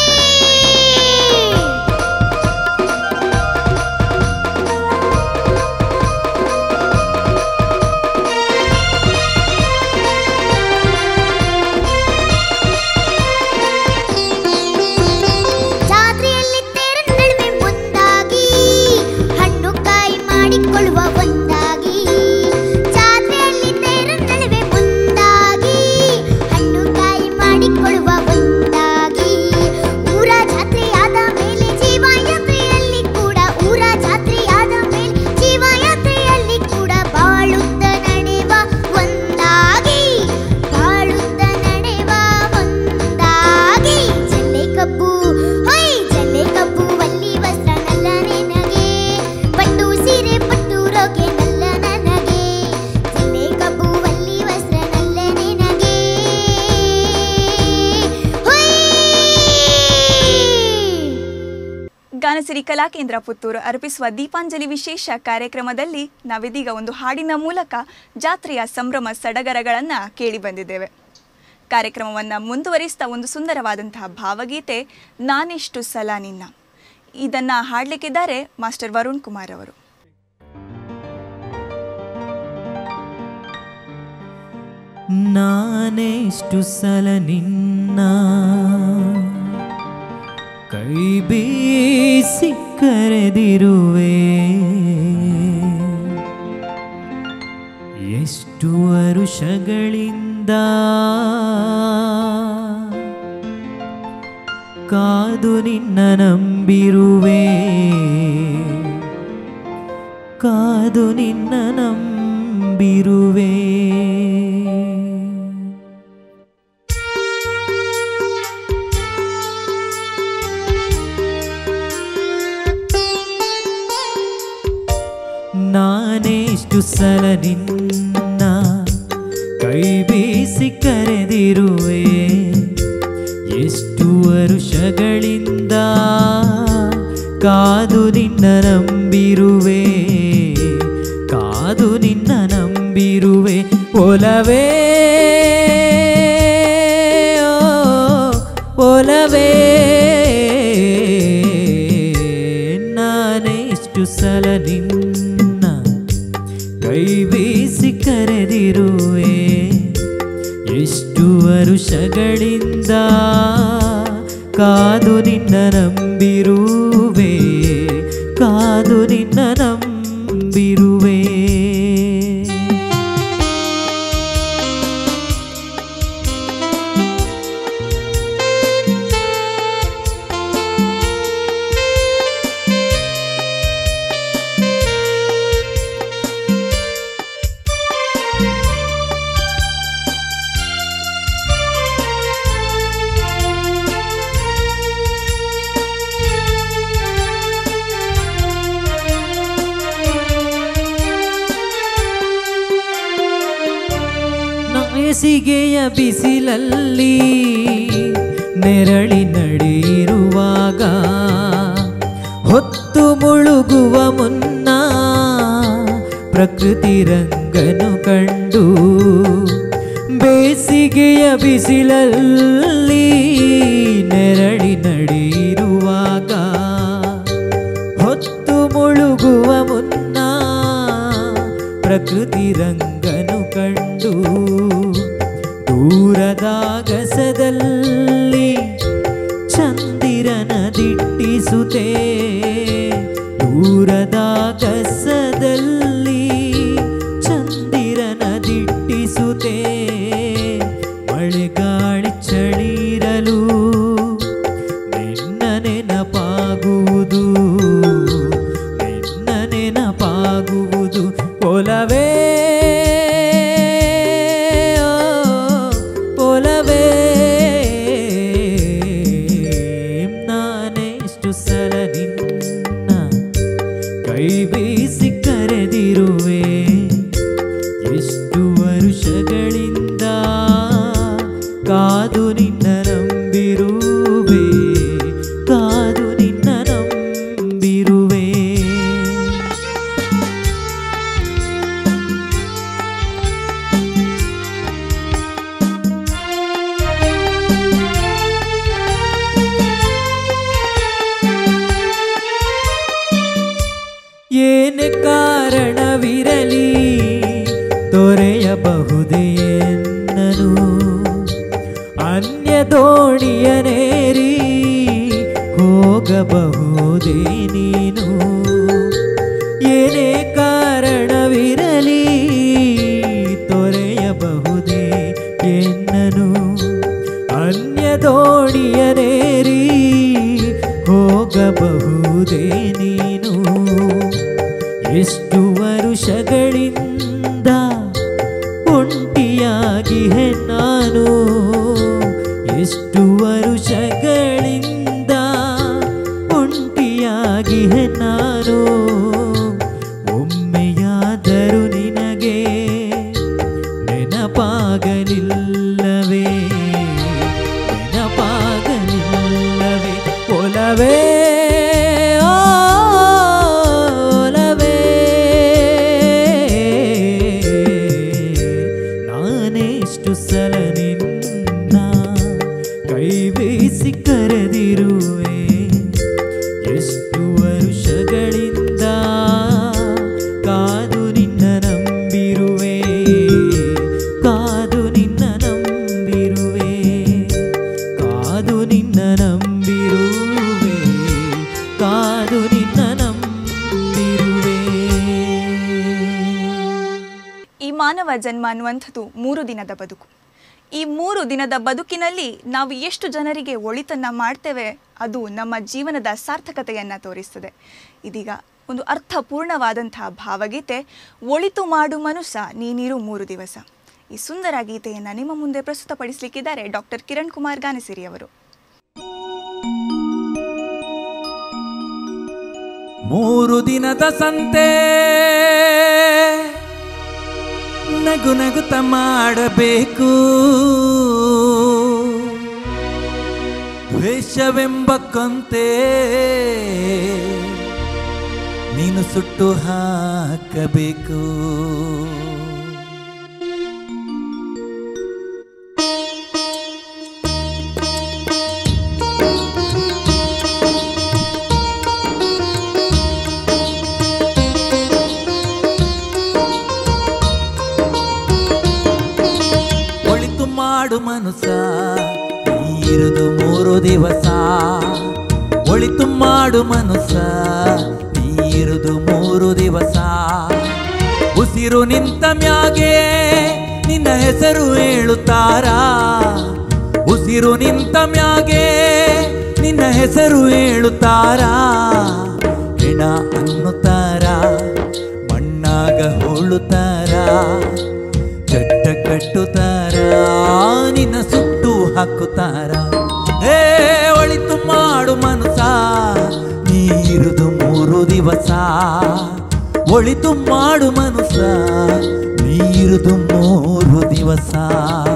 ಜಾತ್ರೆಯಲ್ಲಿ ತೇರನ ನಡುವೆ ಮುಂದಾಗಿ ಹಣ್ಣು ಕಾಯಿ ಮಾಡಿಕೊಳ್ಳುವ ಒಂದಾಗಿ ಜಾತ್ರೆಯಲ್ಲಿ ತೇರನ ನಡುವೆ ಮುಂದಾಗಿ ಹಣ್ಣು ಕಾಯಿ ಮಾಡಿಕೊಳ್ಳುವ ಒಂದಾಗಿ ಊರ ಜಾತ್ರೆಯಾದ ಮೇಲೆ ಜೀವಯಾತ್ರೆಯಲ್ಲಿ ಕೂಡ ಊರ ಜಾತ್ರೆಯಾದ ಮೇಲೆ ಜೀವಯಾತ್ರೆಯಲ್ಲಿ ಕೂಡ ಬಾಳುತ್ತ ನಡೆವ ಒಂದಾಗಿ ಬಾಳುತ್ತ ನಡೆವ ಒಂದಾಗಿ ಜಲ್ಲೆ ಕಬ್ಬು ಹೊಯ್ ಜಲ್ಲೆ ಕಬ್ಬು ವಲ್ಲಿ ವಸ್ತ್ರ ನಲ್ಲ ನಿನಗೆ ಪಟ್ಟು ಸೀರೆ ಪಟ್ಟು ರೋಗೆ ನಲ್ಲ ನನಗೆ ಜಲ್ಲೆ ಕಬ್ಬು ವಲ್ಲಿ ವಸ್ತ್ರ ನಲ್ಲ ನಿನಗೆ ಹೊಯ್ ಗಾನಸಿರಿ ಕಲಾಕೇಂದ್ರ ಪುತ್ತೂರು ಅರ್ಪಿಸುವ ದೀಪಾಂಜಲಿ ವಿಶೇಷ ಕಾರ್ಯಕ್ರಮದಲ್ಲಿ ನಾವಿದೀಗ ಒಂದು ಹಾಡಿನ ಮೂಲಕ ಜಾತ್ರೆಯ ಸಂಭ್ರಮ ಸಡಗರಗಳನ್ನು ಕೇಳಿ ಬಂದಿದ್ದೇವೆ ಕಾರ್ಯಕ್ರಮವನ್ನು ಮುಂದುವರಿಸ್ತಾ ಒಂದು ಸುಂದರವಾದಂತಹ ಭಾವಗೀತೆ ನಾನೆಷ್ಟು ಸಲ ನಿನ್ನ ಇದನ್ನು ಹಾಡಲಿಕ್ಕಿದ್ದಾರೆ ಮಾಸ್ಟರ್ ವರುಣ್ ಕುಮಾರ್ ಅವರು ನಾನೆಷ್ಟು ಸಲ ನಿನ್ನ ಕೈ ಬೀಸಿ ಕರೆದಿರುವೆ ಎಷ್ಟು ವರುಷಗಳಿಂದ ಕಾದು ನಿನ್ನ ನಂಬಿರುವೆ ಕಾದು ನಿನ್ನ ನಂಬಿರುವೆ ನಾನೆಷ್ಟು ಸಲ ನಿನ್ನ ಕೈ ಬೀಸಿ ಕರೆದಿರುವೆ ಎಷ್ಟು ವರುಷಗಳಿಂದ ಕಾದು ನಿನ್ನ ನಂಬಿರುವೆ ಕಾದು ನಿನ್ನ ನಂಬಿರುವೆ ಒಲವೇ ಓ, ಒಲವೇ ನಾನೆಷ್ಟು ಸಲ ನಿನ್ನ ಕೈ ಬೀಸಿ ಕರೆದಿರುವೆ ಎಷ್ಟು ವರುಷಗಳಿಂದ ಕಾದು ನಿನ್ನ ನಂಬಿರುವೆ ಕಾದು ನಿನ್ನ ನಂಬಿರುವೆ ಬೇಸಿಗೆಯ ಬಿಸಿಲಲ್ಲಿ ನೆರಳಿ ನಡೆಯಿರುವಾಗ ಹೊತ್ತು ಮುಳುಗುವ ಮುನ್ನ ಪ್ರಕೃತಿ ರಂಗನು ಕಂಡು ಬೇಸಿಗೆಯ ಬಿಸಿಲಲ್ಲಿ ನೆರಳಿ ನಡೆಯಿರುವಾಗ ಹೊತ್ತು ಮುಳುಗುವ ಮುನ್ನ ಪ್ರಕೃತಿ ರಂಗನು ಕಂಡು ದೂರದಾಗಸದಲ್ಲಿ ಚಂದಿರನ ದಿಟ್ಟಿಸುತ್ತೆ ದೂರದಾಗಸದಲ್ಲಿ ಚಂದಿರನ ದಿಟ್ಟಿಸುತ್ತೆ ಮಳೆಗಾಳಿ ಚಳಿರಲು ನಿನ್ನ ನೆನಪಾಗುವುದು ನಿನ್ನ ನೆನಪಾಗುವುದು ಒಲವೇ ಓ, ಒಲವೇ ನಾನೆಷ್ಟು ಸಲ ನಿನ್ನ ಕೈ ಬೀಸಿ ಕರೆದಿರುವೆ ಎಷ್ಟು ವರುಷಗಳಿಂದ ಕಾದು ನಿನ್ನ ನಂಬಿರುವೆ ಕಾದು ನಿನ್ನ ನಂಬಿರುವೆ ಏನೇ ಕಾರಣವಿರಲಿ ತೊರೆಯಬಹುದೇ ಎನ್ನನು ಅನ್ಯ ದೋಣಿಯನೇರಿ ಹೋಗಬಹುದೇ ನೀನು ಏನೇ ಕಾರಣವಿರಲಿ ತೊರೆಯಬಹುದೇ ಎನ್ನನು ಅನ್ಯ ದೋಣಿಯನೇರಿ ಹೋಗಬಹುದೇ ನೀನು ಎಷ್ಟು ವರುಷಗಳಿಂದ ಒಂಟಿಯಾಗಿಹೆ ನಾನು ಎಷ್ಟು ವರುಷಗಳಿಂದ ಒಂಟಿಯಾಗಿಹೆ ನಾನು ಒಮ್ಮೆಯಾದರೂ ನಿನಗೆ ನೆನಪಾಗಲಿಲ್ಲವೇ ನೆನಪಾಗಲಿಲ್ಲವೇ ಒಲವೇ ಓ, ಒಲವೇ ನಾನೆಷ್ಟು ಸಲ ನಿನ್ನ ಕೈ ಬೀಸಿ ಕರೆದಿರುವೆ ಎಷ್ಟು ವರುಷಗಳಿಂದ ಕಾದು ನಿನ್ನ ನಂಬಿರುವೆ ಕಾದು ನಿನ್ನ ನಂಬಿರುವೆ ಕಾದು ನಿನ್ನ ನಂಬಿರುವೆ ಕಾದು ನಿನ್ನ ನಂಬಿರುವೆ ಈ ಮಾನವ ಜನ್ಮ ಅನ್ನುವಂಥದ್ದು ಮೂರು ದಿನದ ಬದುಕು ಈ ಮೂರು ದಿನದ ಬದುಕಿನಲ್ಲಿ ನಾವು ಎಷ್ಟು ಜನರಿಗೆ ಒಳಿತನ್ನ ಮಾಡ್ತೇವೆ ಅದು ನಮ್ಮ ಜೀವನದ ಸಾರ್ಥಕತೆಯನ್ನು ತೋರಿಸ್ತದೆ ಇದೀಗ ಒಂದು ಅರ್ಥಪೂರ್ಣವಾದಂತಹ ಭಾವಗೀತೆ ಒಳಿತು ಮಾಡು ಮನುಷ್ಯ ನೀನಿರು ಮೂರು ದಿವಸ ಈ ಸುಂದರ ಗೀತೆಯನ್ನು ನಿಮ್ಮ ಮುಂದೆ ಪ್ರಸ್ತುತಪಡಿಸಲಿಕ್ಕಿದ್ದಾರೆ ಡಾಕ್ಟರ್ ಕಿರಣ್ ಕುಮಾರ್ ಗಾನಸಿರಿ ಅವರು ಮೂರು ದಿನದ ಸಂತೆ ನಗು ನಗುತ್ತ ಮಾಡಬೇಕು ದ್ವೇಷವೆಂಬ ಕೊಂತೆ ನೀನು ಸುಟ್ಟು ಹಾಕಬೇಕು ಒಳಿತು ಮಾಡು ಮನುಸ ನೀರುದು ಮೂರು ದಿವಸ ಒಳಿತು ಮಾಡು ಮನುಸ ನೀರುದು ಮೂರು ದಿವಸ ಉಸಿರು ನಿಂತ ಮ್ಯಾಗೆ ನಿನ್ನ ಹೆಸರು ಹೇಳುತ್ತಾರ ಉಸಿರು ನಿಂತ ಮ್ಯಾಗೆ ನಿನ್ನ ಹೆಸರು ಹೇಳುತ್ತಾರ ಹೆಣ ಅನ್ನುತ್ತಾರ ಮಣ್ಣಾಗ ಹೋಳುತ್ತಾರ ಚಟ್ಟ ಕಟ್ಟುತ್ತಾರ ನಿನ್ನ ಸುಟ್ಟು ಹಾಕುತ್ತಾರ ಏ ಒಳಿತು ಮಾಡು ಮನಸ ನೀರುದು ಮೂರು ದಿವಸ ಒಳಿತು ಮಾಡು ಮನುಸ ನೀರುದು ಮೂರು ದಿವಸ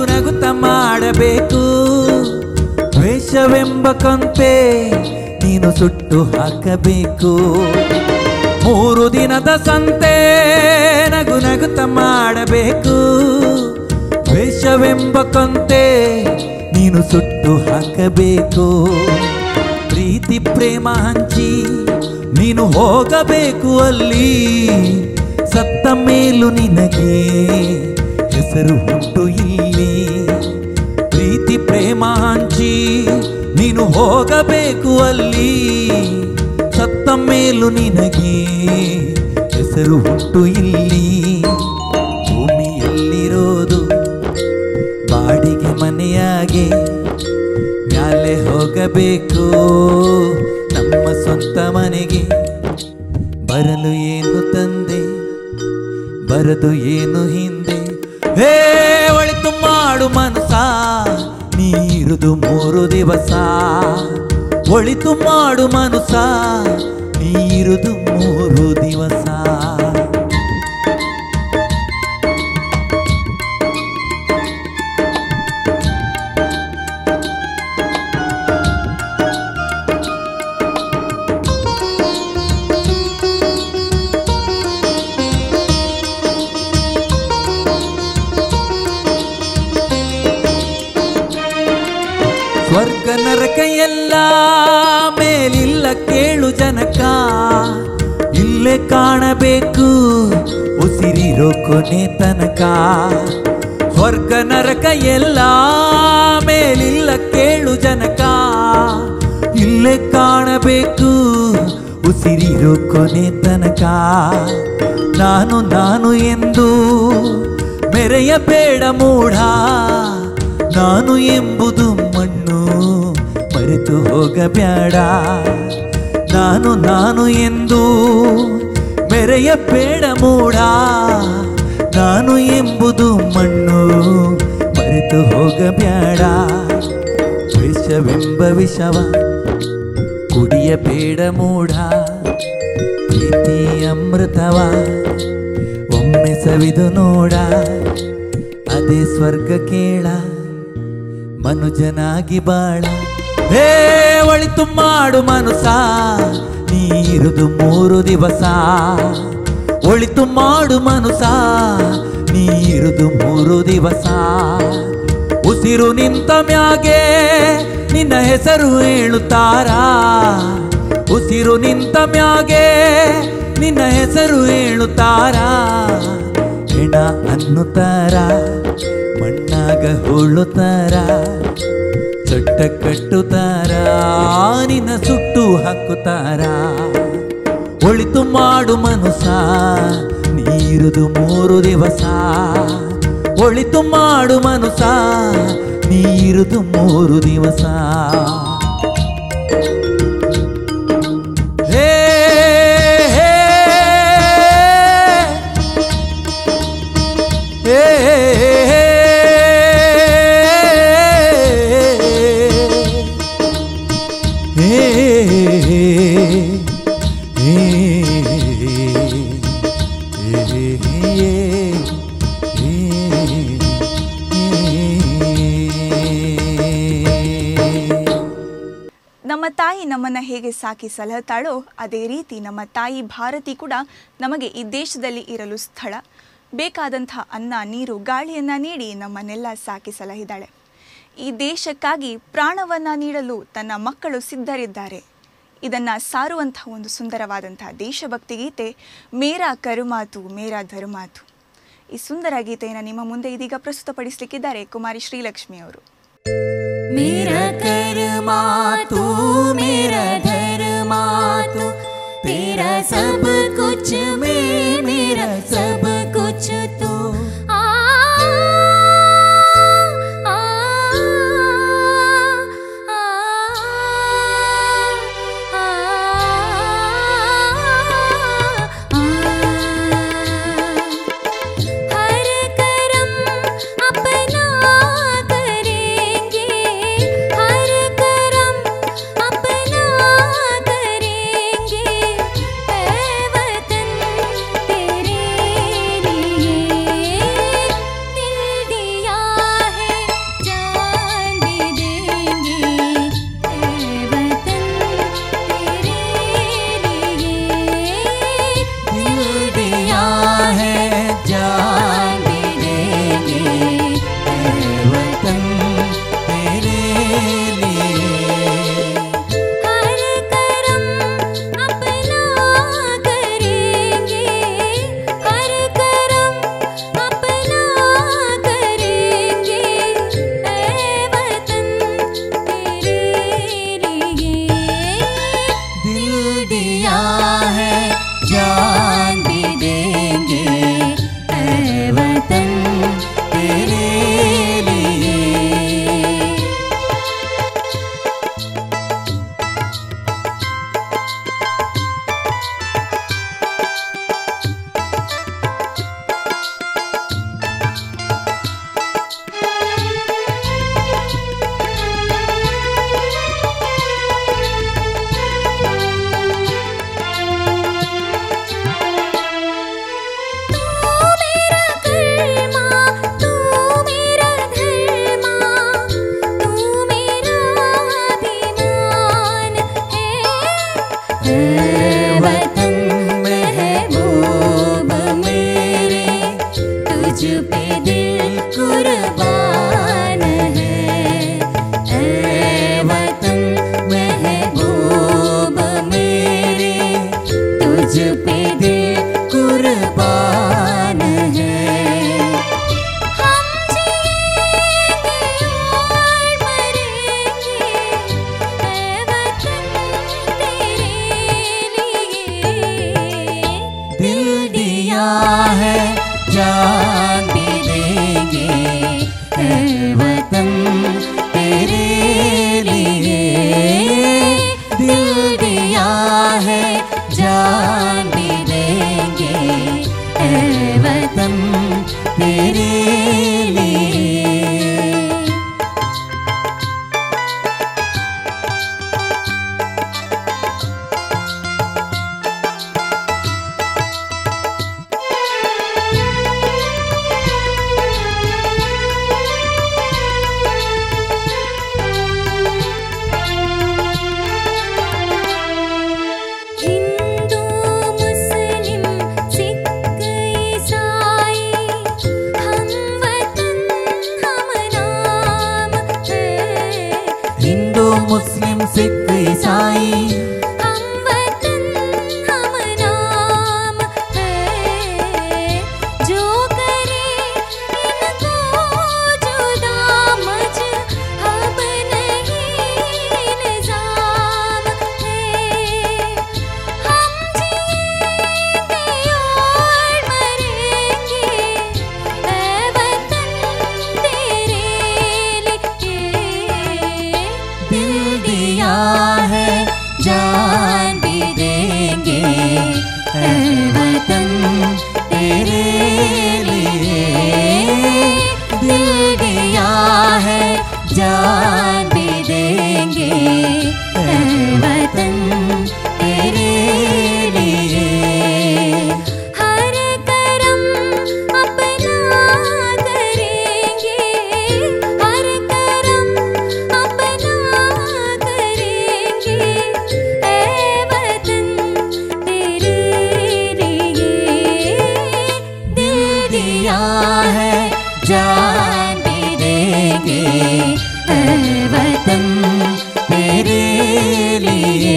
ನಗು ನಗುತ್ತ ಮಾಡಬೇಕು ದ್ವೇಷವೆಂಬ ಕೊಂಪೆ ನೀನು ಸುಟ್ಟು ಹಾಕಬೇಕು ಮೂರು ದಿನದ ಸಂತೆ ನಗು ನಗುತ್ತ ಮಾಡಬೇಕು ದ್ವೇಷವೆಂಬ ಕೊಂತೆ ನೀನು ಸುಟ್ಟು ಹಾಕಬೇಕು ಪ್ರೀತಿ ಪ್ರೇಮ ಹಂಚಿ ನೀನು ಹೋಗಬೇಕು ಅಲ್ಲಿ ಸತ್ತ ಮೇಲೂ ನಿನಗೆ ಹೆಸರು ಉಂಟು ಇಲ್ಲಿ ಪ್ರೀತಿ ಪ್ರೇಮ ಹಂಚಿ ನೀನು ಹೋಗಬೇಕು ಅಲ್ಲಿ ಸತ್ತ ಮೇಲೂ ನಿನಗೆ ಹೆಸರು ಉಂಟು ಇಲ್ಲಿ ಭೂಮಿಯಲ್ಲಿರೋದು ಬಾಡಿಗೆ ಮನೆಯಾಗೆ ಮ್ಯಾಲೆ ಹೋಗಬೇಕು ನಮ್ಮ ಸ್ವಂತ ಮನೆಗೆ ಬರಲು ಏನು ತಂದೆ ಬರದು ಏನು ಹಿಂದೆ ಹೇ ಒಳಿತು ಮಾಡು ಮನಸ ನೀರುದು ಮೂರು ದಿವಸ ಒಳಿತು ಮಾಡು ಮನಸ ನೀರುದು ಮೂರು ದಿವಸ ಸ್ವರ್ಗ ನರಕ ಎಲ್ಲ ಮೇಲಿಲ್ಲ ಕೇಳು ಜನಕ ಇಲ್ಲೇ ಕಾಣಬೇಕು ಉಸಿರಿರೋ ಕೊನೆ ತನಕ ಸ್ವರ್ಗ ನರಕ ಎಲ್ಲ ಮೇಲಿಲ್ಲ ಕೇಳು ಜನಕ ಇಲ್ಲೇ ಕಾಣಬೇಕು ಉಸಿರಿರೋ ಕೊನೆ ತನಕ ನಾನು ನಾನು ಎಂದು ಮೆರೆಯಬೇಡ ಮೂಢ ನಾನು ಎಂಬುದು ಮಣ್ಣು ಮರೆತು ಹೋಗಬೇಡ ನಾನು ನಾನು ಎಂದು ಮೆರೆಯಬೇಡ ಮೂಢ ನಾನು ಎಂಬುದು ಮಣ್ಣು ಮರೆತು ಹೋಗಬೇಡ ವಿಷವೆಂಬ ವಿಷವ ಕುಡಿಯಬೇಡ ಮೂಢ ಪ್ರೀತಿ ಅಮೃತವ ಒಮ್ಮೆ ಸವಿದು ನೋಡ ಅದೇ ಸ್ವರ್ಗ ಕೇಳ ಮನುಜನಾಗಿ ಬಾಳ ಹೇ ಒಳಿತು ಮಾಡು ಮನುಸ ನೀರುದು ಮೂರು ದಿವಸ ಒಳಿತು ಮಾಡು ಮನುಸ ನೀರುದು ಮೂರು ದಿವಸ ಉಸಿರು ನಿಂತ ಮ್ಯಾಗೆ ನಿನ್ನ ಹೆಸರು ಹೇಳುತ್ತಾರ ಉಸಿರು ನಿಂತ ಮ್ಯಾಗೆ ನಿನ್ನ ಹೆಸರು ಹೇಳುತ್ತಾರ ಹೆಣ ಅನ್ನುತ್ತಾರ ಮಣ್ಣಾಗ ಹೂಳುತ್ತಾರ ಚೊಟ್ಟ ಕಟ್ಟುತ್ತಾರ ನಿನ್ನ ಸುಟ್ಟು ಹಾಕುತ್ತಾರ ಒಳಿತು ಮಾಡು ಮನುಸ ನೀರುದು ಮೂರು ದಿವಸ ಒಳಿತು ಮಾಡು ಮನುಸ ನೀರುದು ಮೂರು ದಿವಸ ಹೇ ಹೇ ಹೇ ನಮ್ಮ ತಾಯಿ ನಮ್ಮನ್ನ ಹೇಗೆ ಸಾಕಿ ಸಲಹುತ್ತಾಳೋ ಅದೇ ರೀತಿ ನಮ್ಮ ತಾಯಿ ಭಾರತಿ ಕೂಡ ನಮಗೆ ಈ ದೇಶದಲ್ಲಿ ಇರಲು ಸ್ಥಳ ಬೇಕಾದಂಥ ಅನ್ನ ನೀರು ಗಾಳಿಯನ್ನ ನೀಡಿ ನಮ್ಮನ್ನೆಲ್ಲ ಸಾಕಿ ಸಲಹಿದ್ದಾಳೆ ಈ ದೇಶಕ್ಕಾಗಿ ಪ್ರಾಣವನ್ನ ನೀಡಲು ತನ್ನ ಮಕ್ಕಳು ಸಿದ್ಧರಿದ್ದಾರೆ ಇದನ್ನ ಸಾರುವಂತಹ ಒಂದು ಸುಂದರವಾದಂತಹ ದೇಶಭಕ್ತಿ ಗೀತೆ ಮೇರಾ ಕರುಮಾತು ಮೇರಾ ಧರುಮಾತು ಈ ಸುಂದರ ಗೀತೆಯನ್ನು ನಿಮ್ಮ ಮುಂದೆ ಇದೀಗ ಪ್ರಸ್ತುತಪಡಿಸಲಿಕ್ಕಿದ್ದಾರೆ ಕುಮಾರಿ ಶ್ರೀಲಕ್ಷ್ಮಿ ಅವರು मेरा कर्मा तू मेरा धर्मा तू तेरा सब कुछ में मेरा सब कुछ तू ಆ ಆ हर करम अपना करेंगे हर करम अपना करेंगे ऐ वतन तेरे ए वतन तेरे लिए दिल दिया है जान भी देंगे ए वतन तेरे लिए हिंदू मुस्लिम सिख ईसाई हम वतन हम नाम है हिंदू मुस्लिम सिख ईसाई हम वतन हम नाम है जो करे इनको जुदा मजहब नहीं निजाम है हम जिएंगे और मरेंगे ऐ वतन तेरे लिए दिल दिया है जान भी देंगे है वतन तेरे लिए दिल दिया है जान भी देंगे है वतन तेरे लिए हर करम अपना करेंगे हर करम अपना करेंगे ऐ वतन तेरे लिए दिल दिया है जान भी देंगे है वतन तेरे लिए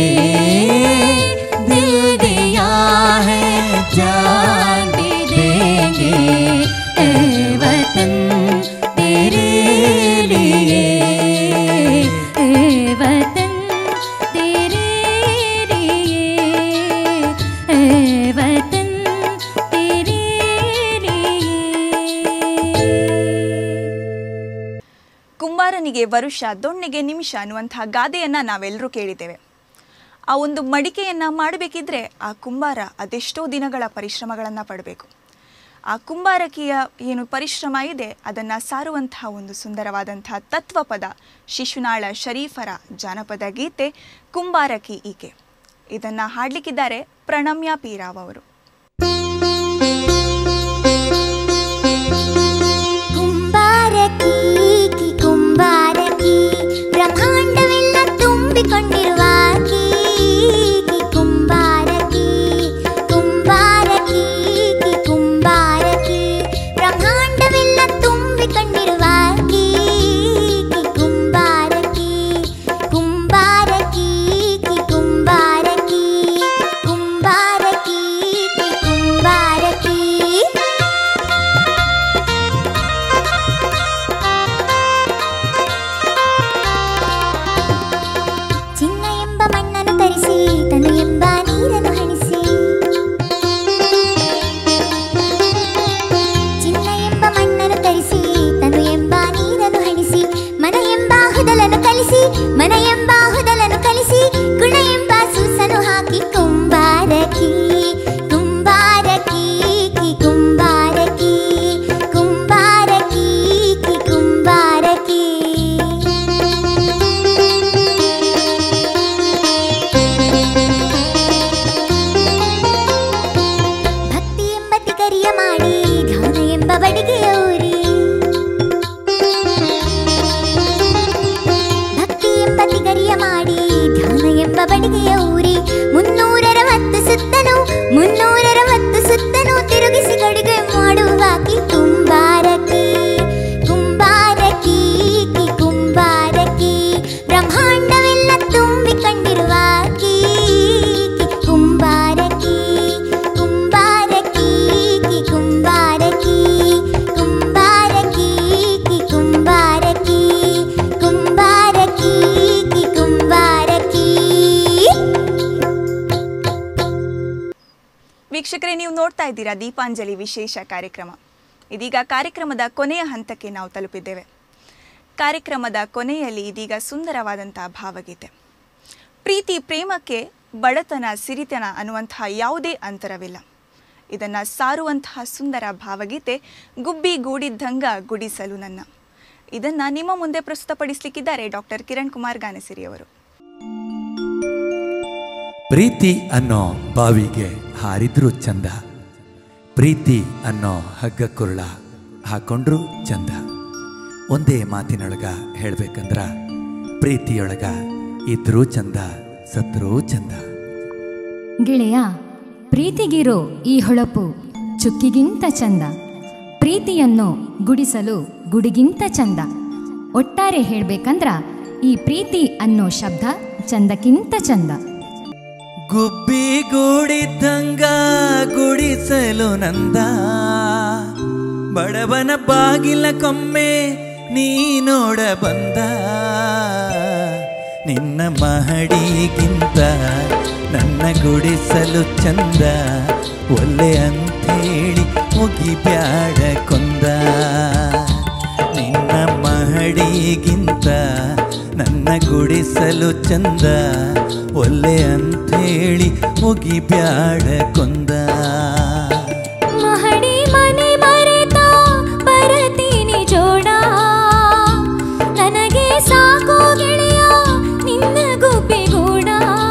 दिल दिया है जान भी देंगे है वतन तेरे लिए ऐ वतन तेरे लिए ऐ वतन तेरे लिए ಕುಂಬಾರನಿಗೆ ವರುಷ ದೊಣ್ಣೆಗೆ ನಿಮಿಷ ಅನ್ನುವಂತಹ ಗಾದೆಯನ್ನ ನಾವೆಲ್ಲರೂ ಕೇಳಿದ್ದೇವೆ ಆ ಒಂದು ಮಡಿಕೆಯನ್ನ ಮಾಡಬೇಕಿದ್ರೆ ಆ ಕುಂಬಾರ ಅದೆಷ್ಟೋ ದಿನಗಳ ಪರಿಶ್ರಮಗಳನ್ನು ಪಡಬೇಕು ಆ ಕುಂಬಾರಕಿಯ ಏನು ಪರಿಶ್ರಮ ಇದೆ ಅದನ್ನು ಸಾರುವಂತಹ ಒಂದು ಸುಂದರವಾದಂತಹ ತತ್ವಪದ ಶಿಶುನಾಳ ಶರೀಫರ ಜಾನಪದ ಗೀತೆ ಕುಂಬಾರಕಿ ಈಕೆ ಇದನ್ನು ಹಾಡಲಿಕ್ಕಿದ್ದಾರೆ ಪ್ರಣಮ್ಯ ಪೀರಾವ್ ಅವರು ಕುಂಬಾರಕಿ ಕಿ ಕುಂಬಾರಕಿ ಬ್ರಹ್ಮಾಂಡವೆಲ್ಲ ತುಂಬಿಕೊಂಡಿರುವ ಆಕಿ, ಕಿ ಕುಂಬಾರಕಿ ಕುಂಬಾರಕಿ ಕಿ ಕುಂಬಾರಕಿ ಬ್ರಹ್ಮಾಂಡವೆಲ್ಲ ತುಂಬಿಕೊಂಡಿರುವ ಆಕಿ, ಕಿ ಕುಂಬಾರಕಿ ಕುಂಬಾರಕಿ ಕಿ ಕುಂಬಾರಕಿ ಕುಂಬಾರಕಿ ಕಿ ಕುಂಬಾರಕಿ ಚಿನ್ನ ಎಂಬ ಮಣ್ಣನ್ನು ತರಿಸಿ ತನು ಎಂಬ ನೀರನ್ನು ಹಣಿಸಿ ಚಿನ್ನ ಎಂಬ ಮಣ್ಣನ್ನು ತರಿಸಿ ತನು ಎಂಬ ನೀರನ್ನು ಹಣಿಸಿ ಮನ ಎಂಬ ಹುದಲನ್ನು ಕಲಿಸಿ ಮನ ಎಂಬ ಹುದಲನ್ನು ಕಲಿಸಿ ಗುಣ ಎಂಬ ಸೂಸನ್ನು ಹಾಕಿ ಕುಂಬಾರಕಿ ಕುಂಬಾರಕಿ ಕಿ ಕುಂಬಾರಕಿ ಕುಂಬಾರಕಿ ಕಿ ಕುಂಬಾರಕಿ ಭಕ್ತಿ ಎಂಬ ತಿಗರಿಯ ಮಾಡಿ ಧ್ಯಾನ ಎಂಬ ಬಡಿಗೆಯ ಊರಿ ಭಕ್ತಿ ಎಂಬ ತಿಗರಿಯ ಮಾಡಿ ಧ್ಯಾನ ಎಂಬ ಬಡಿಗೆಯ ಊರಿ ಮುನ್ನೂರರವತ್ತು ಸುತ್ತನು ಮುನ್ನೂರರವತ್ತು ಸುತ್ತನು ತಿರುಗಿಸಿ ಗಡಿಗೆ ಮಾಡುವಾಕಿ ಕುಂಬಾರಕಿ ಕುಂಬಾರಕಿ ಕಿ ಕುಂಬಾರಕಿ ಬ್ರಹ್ಮಾಂಡವೆಲ್ಲ ತುಂಬಿಕೊಂಡಿರುವ ಆಕಿ, ಕಿ ಕುಂಬಾರಕಿ ಕುಂಬಾರಕಿ ಕಿ ಕುಂಬಾರಕಿ ಕುಂಬಾರಕಿ ಕಿ ಕುಂಬಾರಕಿ ಕುಂಬಾರಕಿ ಕಿ ಕುಂಬಾರಕಿ ವೀಕ್ಷಕರೇ ನೀವು ನೋಡ್ತಾ ಇದ್ದೀರಾ ದೀಪಾಂಜಲಿ ವಿಶೇಷ ಕಾರ್ಯಕ್ರಮ ಇದೀಗ ಕಾರ್ಯಕ್ರಮದ ಕೊನೆಯ ಹಂತಕ್ಕೆ ನಾವು ತಲುಪಿದ್ದೇವೆ ಕಾರ್ಯಕ್ರಮದ ಕೊನೆಯಲ್ಲಿ ಇದೀಗ ಸುಂದರವಾದಂತಹ ಭಾವಗೀತೆ ಪ್ರೀತಿ ಪ್ರೇಮಕ್ಕೆ ಬಡತನ ಸಿರಿತನ ಅನ್ನುವಂತಹ ಯಾವುದೇ ಅಂತರವಿಲ್ಲ ಇದನ್ನು ಸಾರುವಂತಹ ಸುಂದರ ಭಾವಗೀತೆ ಗುಬ್ಬಿ ಗೂಡಿದ್ದಂಗ ಗುಡಿಸಲು ನನ್ನ ಇದನ್ನು ನಿಮ್ಮ ಮುಂದೆ ಪ್ರಸ್ತುತಪಡಿಸಲಿಕ್ಕಿದ್ದಾರೆ ಡಾಕ್ಟರ್ ಕಿರಣ್ ಕುಮಾರ್ ಗಾನಸಿರಿಯವರು ಪ್ರೀತಿ ಅನ್ನೋ ಬಾವಿಗೆ ಹಾರಿದ್ರು ಚಂದ ಪ್ರೀತಿ ಅನ್ನೋ ಹಗ್ಗ ಕುರುಳ ಹಾಕೊಂಡ್ರು ಚಂದ ಒಂದೇ ಮಾತಿನೊಳಗ ಹೇಳ್ಬೇಕಂದ್ರ ಪ್ರೀತಿಯೊಳಗ ಇದ್ರೂ ಚಂದ ಸತ್ರೂ ಚಂದ ಗೆಳೆಯ ಪ್ರೀತಿಗಿರೋ ಈ ಹೊಳಪು ಚುಕ್ಕಿಗಿಂತ ಚಂದ ಪ್ರೀತಿಯನ್ನು ಗುಡಿಸಲು ಗುಡಿಗಿಂತ ಚಂದ ಒಟ್ಟಾರೆ ಹೇಳ್ಬೇಕಂದ್ರ ಈ ಪ್ರೀತಿ ಅನ್ನೋ ಶಬ್ದ ಚಂದಕ್ಕಿಂತ ಚಂದ ಗುಬ್ಬಿ ಗೂಡಿದ್ದಂಗ ಗುಡಿಸಲು ನಂದ ಬಡವನ ಬಾಗಿಲ ಕೊಮ್ಮೆ ನೀ ನೋಡ ಬಂದ ನಿನ್ನ ಮಹಡಿಗಿಂತ ನನ್ನ ಗುಡಿಸಲು ಚಂದ ಒಲ್ಲೆ ಅಂಥೇಳಿ ಮುಗಿಬ್ಯಾಡ ಕೊಂದ ನಿನ್ನ ಮಹಡಿಗಿಂತ ನನ್ನ ಗುಡಿಸಲು ಚಂದ ಒಲ್ಲೆ ಅಂಥೇಳಿ ಮುಗಿಬ್ಯಾಡ ಕೊಂದ ಮಹಡಿ ಮನೆ ಮರೆತ ಬರತೀನಿ ಜೋಡ ನನಗೆ ಸಾಕೋ ಗೆಳೆಯ ನಿನ್ನ ಗುಬ್ಬಿಗೂಡ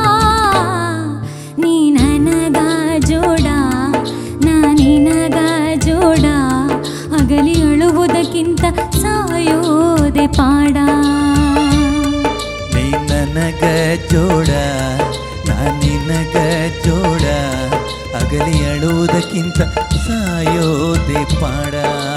ನೀ ನನಗ ಜೋಡ ನಾ ನಿನಗ ಜೋಡ ಅಗಲಿ ಅಳುವುದಕ್ಕಿಂತ ಸಾಯೋದೆ ಪಾಡ ನೀ ನನಗ ಜೋಡ ನಾ ನಿನಗ ಜೋಡ ಅಗಲಿ ಅಳುವುದಕ್ಕಿಂತ ಸಾಯೋದೆ ಪಾಡ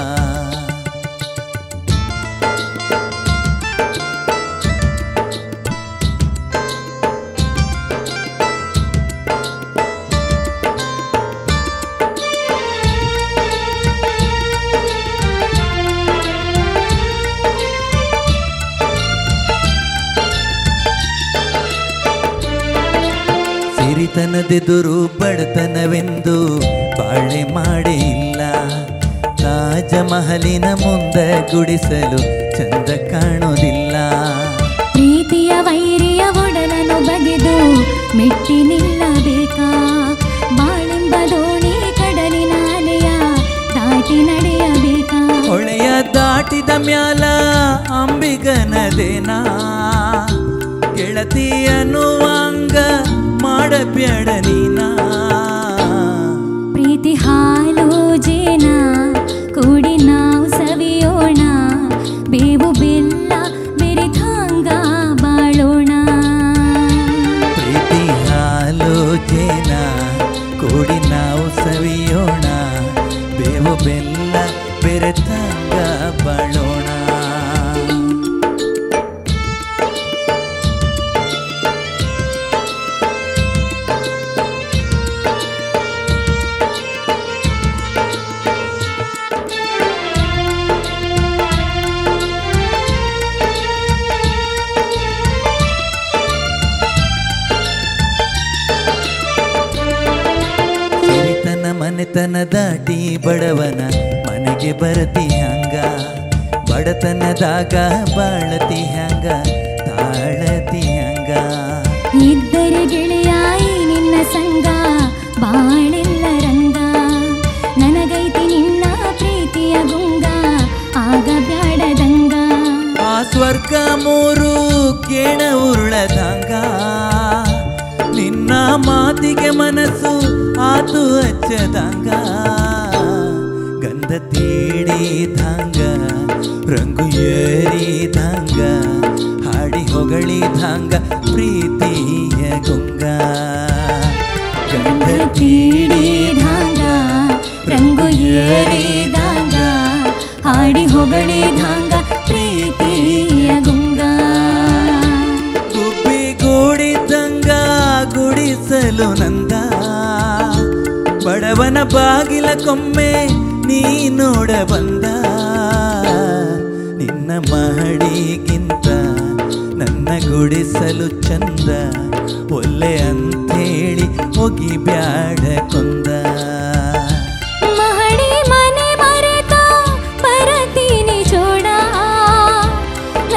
ಸಿರಿತನದೆದುರು ಬಡತನವೆಂದು ಬಾಳೆ ಮಾಡೇ ಇಲ್ಲ ತಾಜ ಮಹಲಿನ ಮುಂದ ಗುಡಿಸಲು ಚಂದ ಕಾಣೋದಿಲ್ಲ ಪ್ರೀತಿಯ ವೈರಿಯ ಒಡಲನ್ನು ಬಗೆದು ಮೆಟ್ಟಿ ನಿಲ್ಲಬೇಕಾ ಬಾಳೆಂಬ ದೋಣಿ ಕಡಲಿನ ಅಲೆಯ ದಾಟಿ ನಡೆಯಬೇಕಾ ಹೊಳೆಯ ದಾಟಿದ ಮ್ಯಾಲ ಅಂಬಿಗನದೇನಾ ಗೆಳತಿ ಅನ್ನುವಂಗ ಮಾಡಬ್ಯಾಡ ನೀನಾ ಪ್ರೀತಿ ಹಾಲು ಜೇನ ಕೂಡಿ ನಾವು ಸವಿಯೋಣ ಬೇವು ಬೆಲ್ಲ ಬೆರಿತಾಂಗ ಬಾಳೋಣ ಪ್ರೀತಿ ಹಾಲು ಜೇನ ಕೂಡಿ ನಾವು ಸವಿಯೋಣ ಬೇವು ಬೆಲ್ಲ ಬೆರೆತಂಗ ಬಾಳೋಣ ಸಿರಿತನ ಮನೆತನ ದಾಟಿ ಬಡವನ ಮನೆಗೆ ಬರತಿ ಹಂಗ ಬಡತನದಾಗ ಬಾಳತಿ ಹಂಗ ತಾಳತಿ ಹಂಗ ಇದ್ದರೆ ಗೆಳೆಯಾಯಿ ನಿನ್ನ ಸಂಗ ಬಾಳೆಲ್ಲ ರಂಗ ನನಗೈತಿ ನಿನ್ನ ಪ್ರೀತಿಯ ಗುಂಗ ಆಗ ಬ್ಯಾಡದಂಗ ಆ ಸ್ವರ್ಗ ಮೂರು ಕೇಣ ಉರುಳದಂಗ ನಿನ್ನ ಮಾತಿಗೆ ಮನಸ್ಸು ಆತು ಹಚ್ಚದಂಗ ಗಂಧ ತೀಡಿದಂಗ ರಂಗು ಏರಿದಂಗ ಹಾಡಿ ಹೊಗಳಿದಂಗ ಪ್ರೀತಿಯ ಗುಂಗ ಗಂಧ ತೀಡಿದಾಂಗ ರಂಗು ಏರಿದಾಂಗ ಹಾಡಿ ಹೊಗಳಿದಾಂಗ ಪ್ರೀತಿಯ ಗುಂಗ ಗುಬ್ಬಿ ಗೂಡಿದಂಗ ಗುಡಿಸಲು ನಂದ ಬಡವನ ಬಾಗಿಲ ಕೊಮ್ಮೆ ನೀ ನೋಡ ಬಂದ ನಿನ್ನ ಮಹಡಿಗಿಂತ ನನ್ನ ಗುಡಿಸಲು ಚಂದ ಒಲ್ಲೆ ಅಂಥೇಳಿ ಹೋಗಿ ಬ್ಯಾಡ ಕೊಂದ ಮಹಡಿ ಮನೆ ಮರೆತ ಬರತೀನಿ ಜೋಡ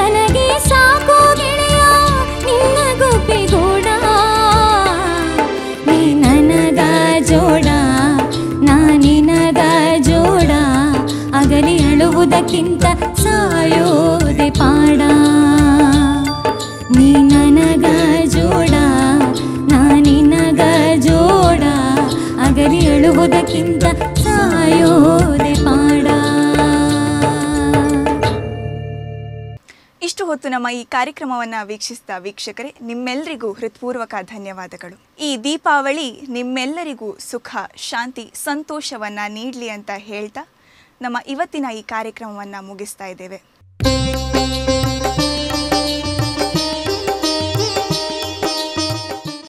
ಅಳುವುದಕ್ಕಿಂತ ಸಾಯೋದೆ ಪಾಡ ನೀ ನನಗ ಜೋಡ ನಾ ನಿನಗ ಜೋಡ ಅಗಲಿ ಅಳುವುದಕ್ಕಿಂತ ಸಾಯೋದೆ ಪಾಡ ಇಷ್ಟು ಹೊತ್ತು ನಮ್ಮ ಈ ಕಾರ್ಯಕ್ರಮವನ್ನು ವೀಕ್ಷಿಸಿದ ವೀಕ್ಷಕರೇ ನಿಮ್ಮೆಲ್ಲರಿಗೂ ಹೃತ್ಪೂರ್ವಕ ಧನ್ಯವಾದಗಳು ಈ ದೀಪಾವಳಿ ನಿಮ್ಮೆಲ್ಲರಿಗೂ ಸುಖ ಶಾಂತಿ ಸಂತೋಷವನ್ನ ನೀಡಲಿ ಅಂತ ಹೇಳ್ತಾ ನಮ್ಮ ಇವತ್ತಿನ ಈ ಕಾರ್ಯಕ್ರಮವನ್ನು ಮುಗಿಸ್ತಾ ಇದ್ದೇವೆ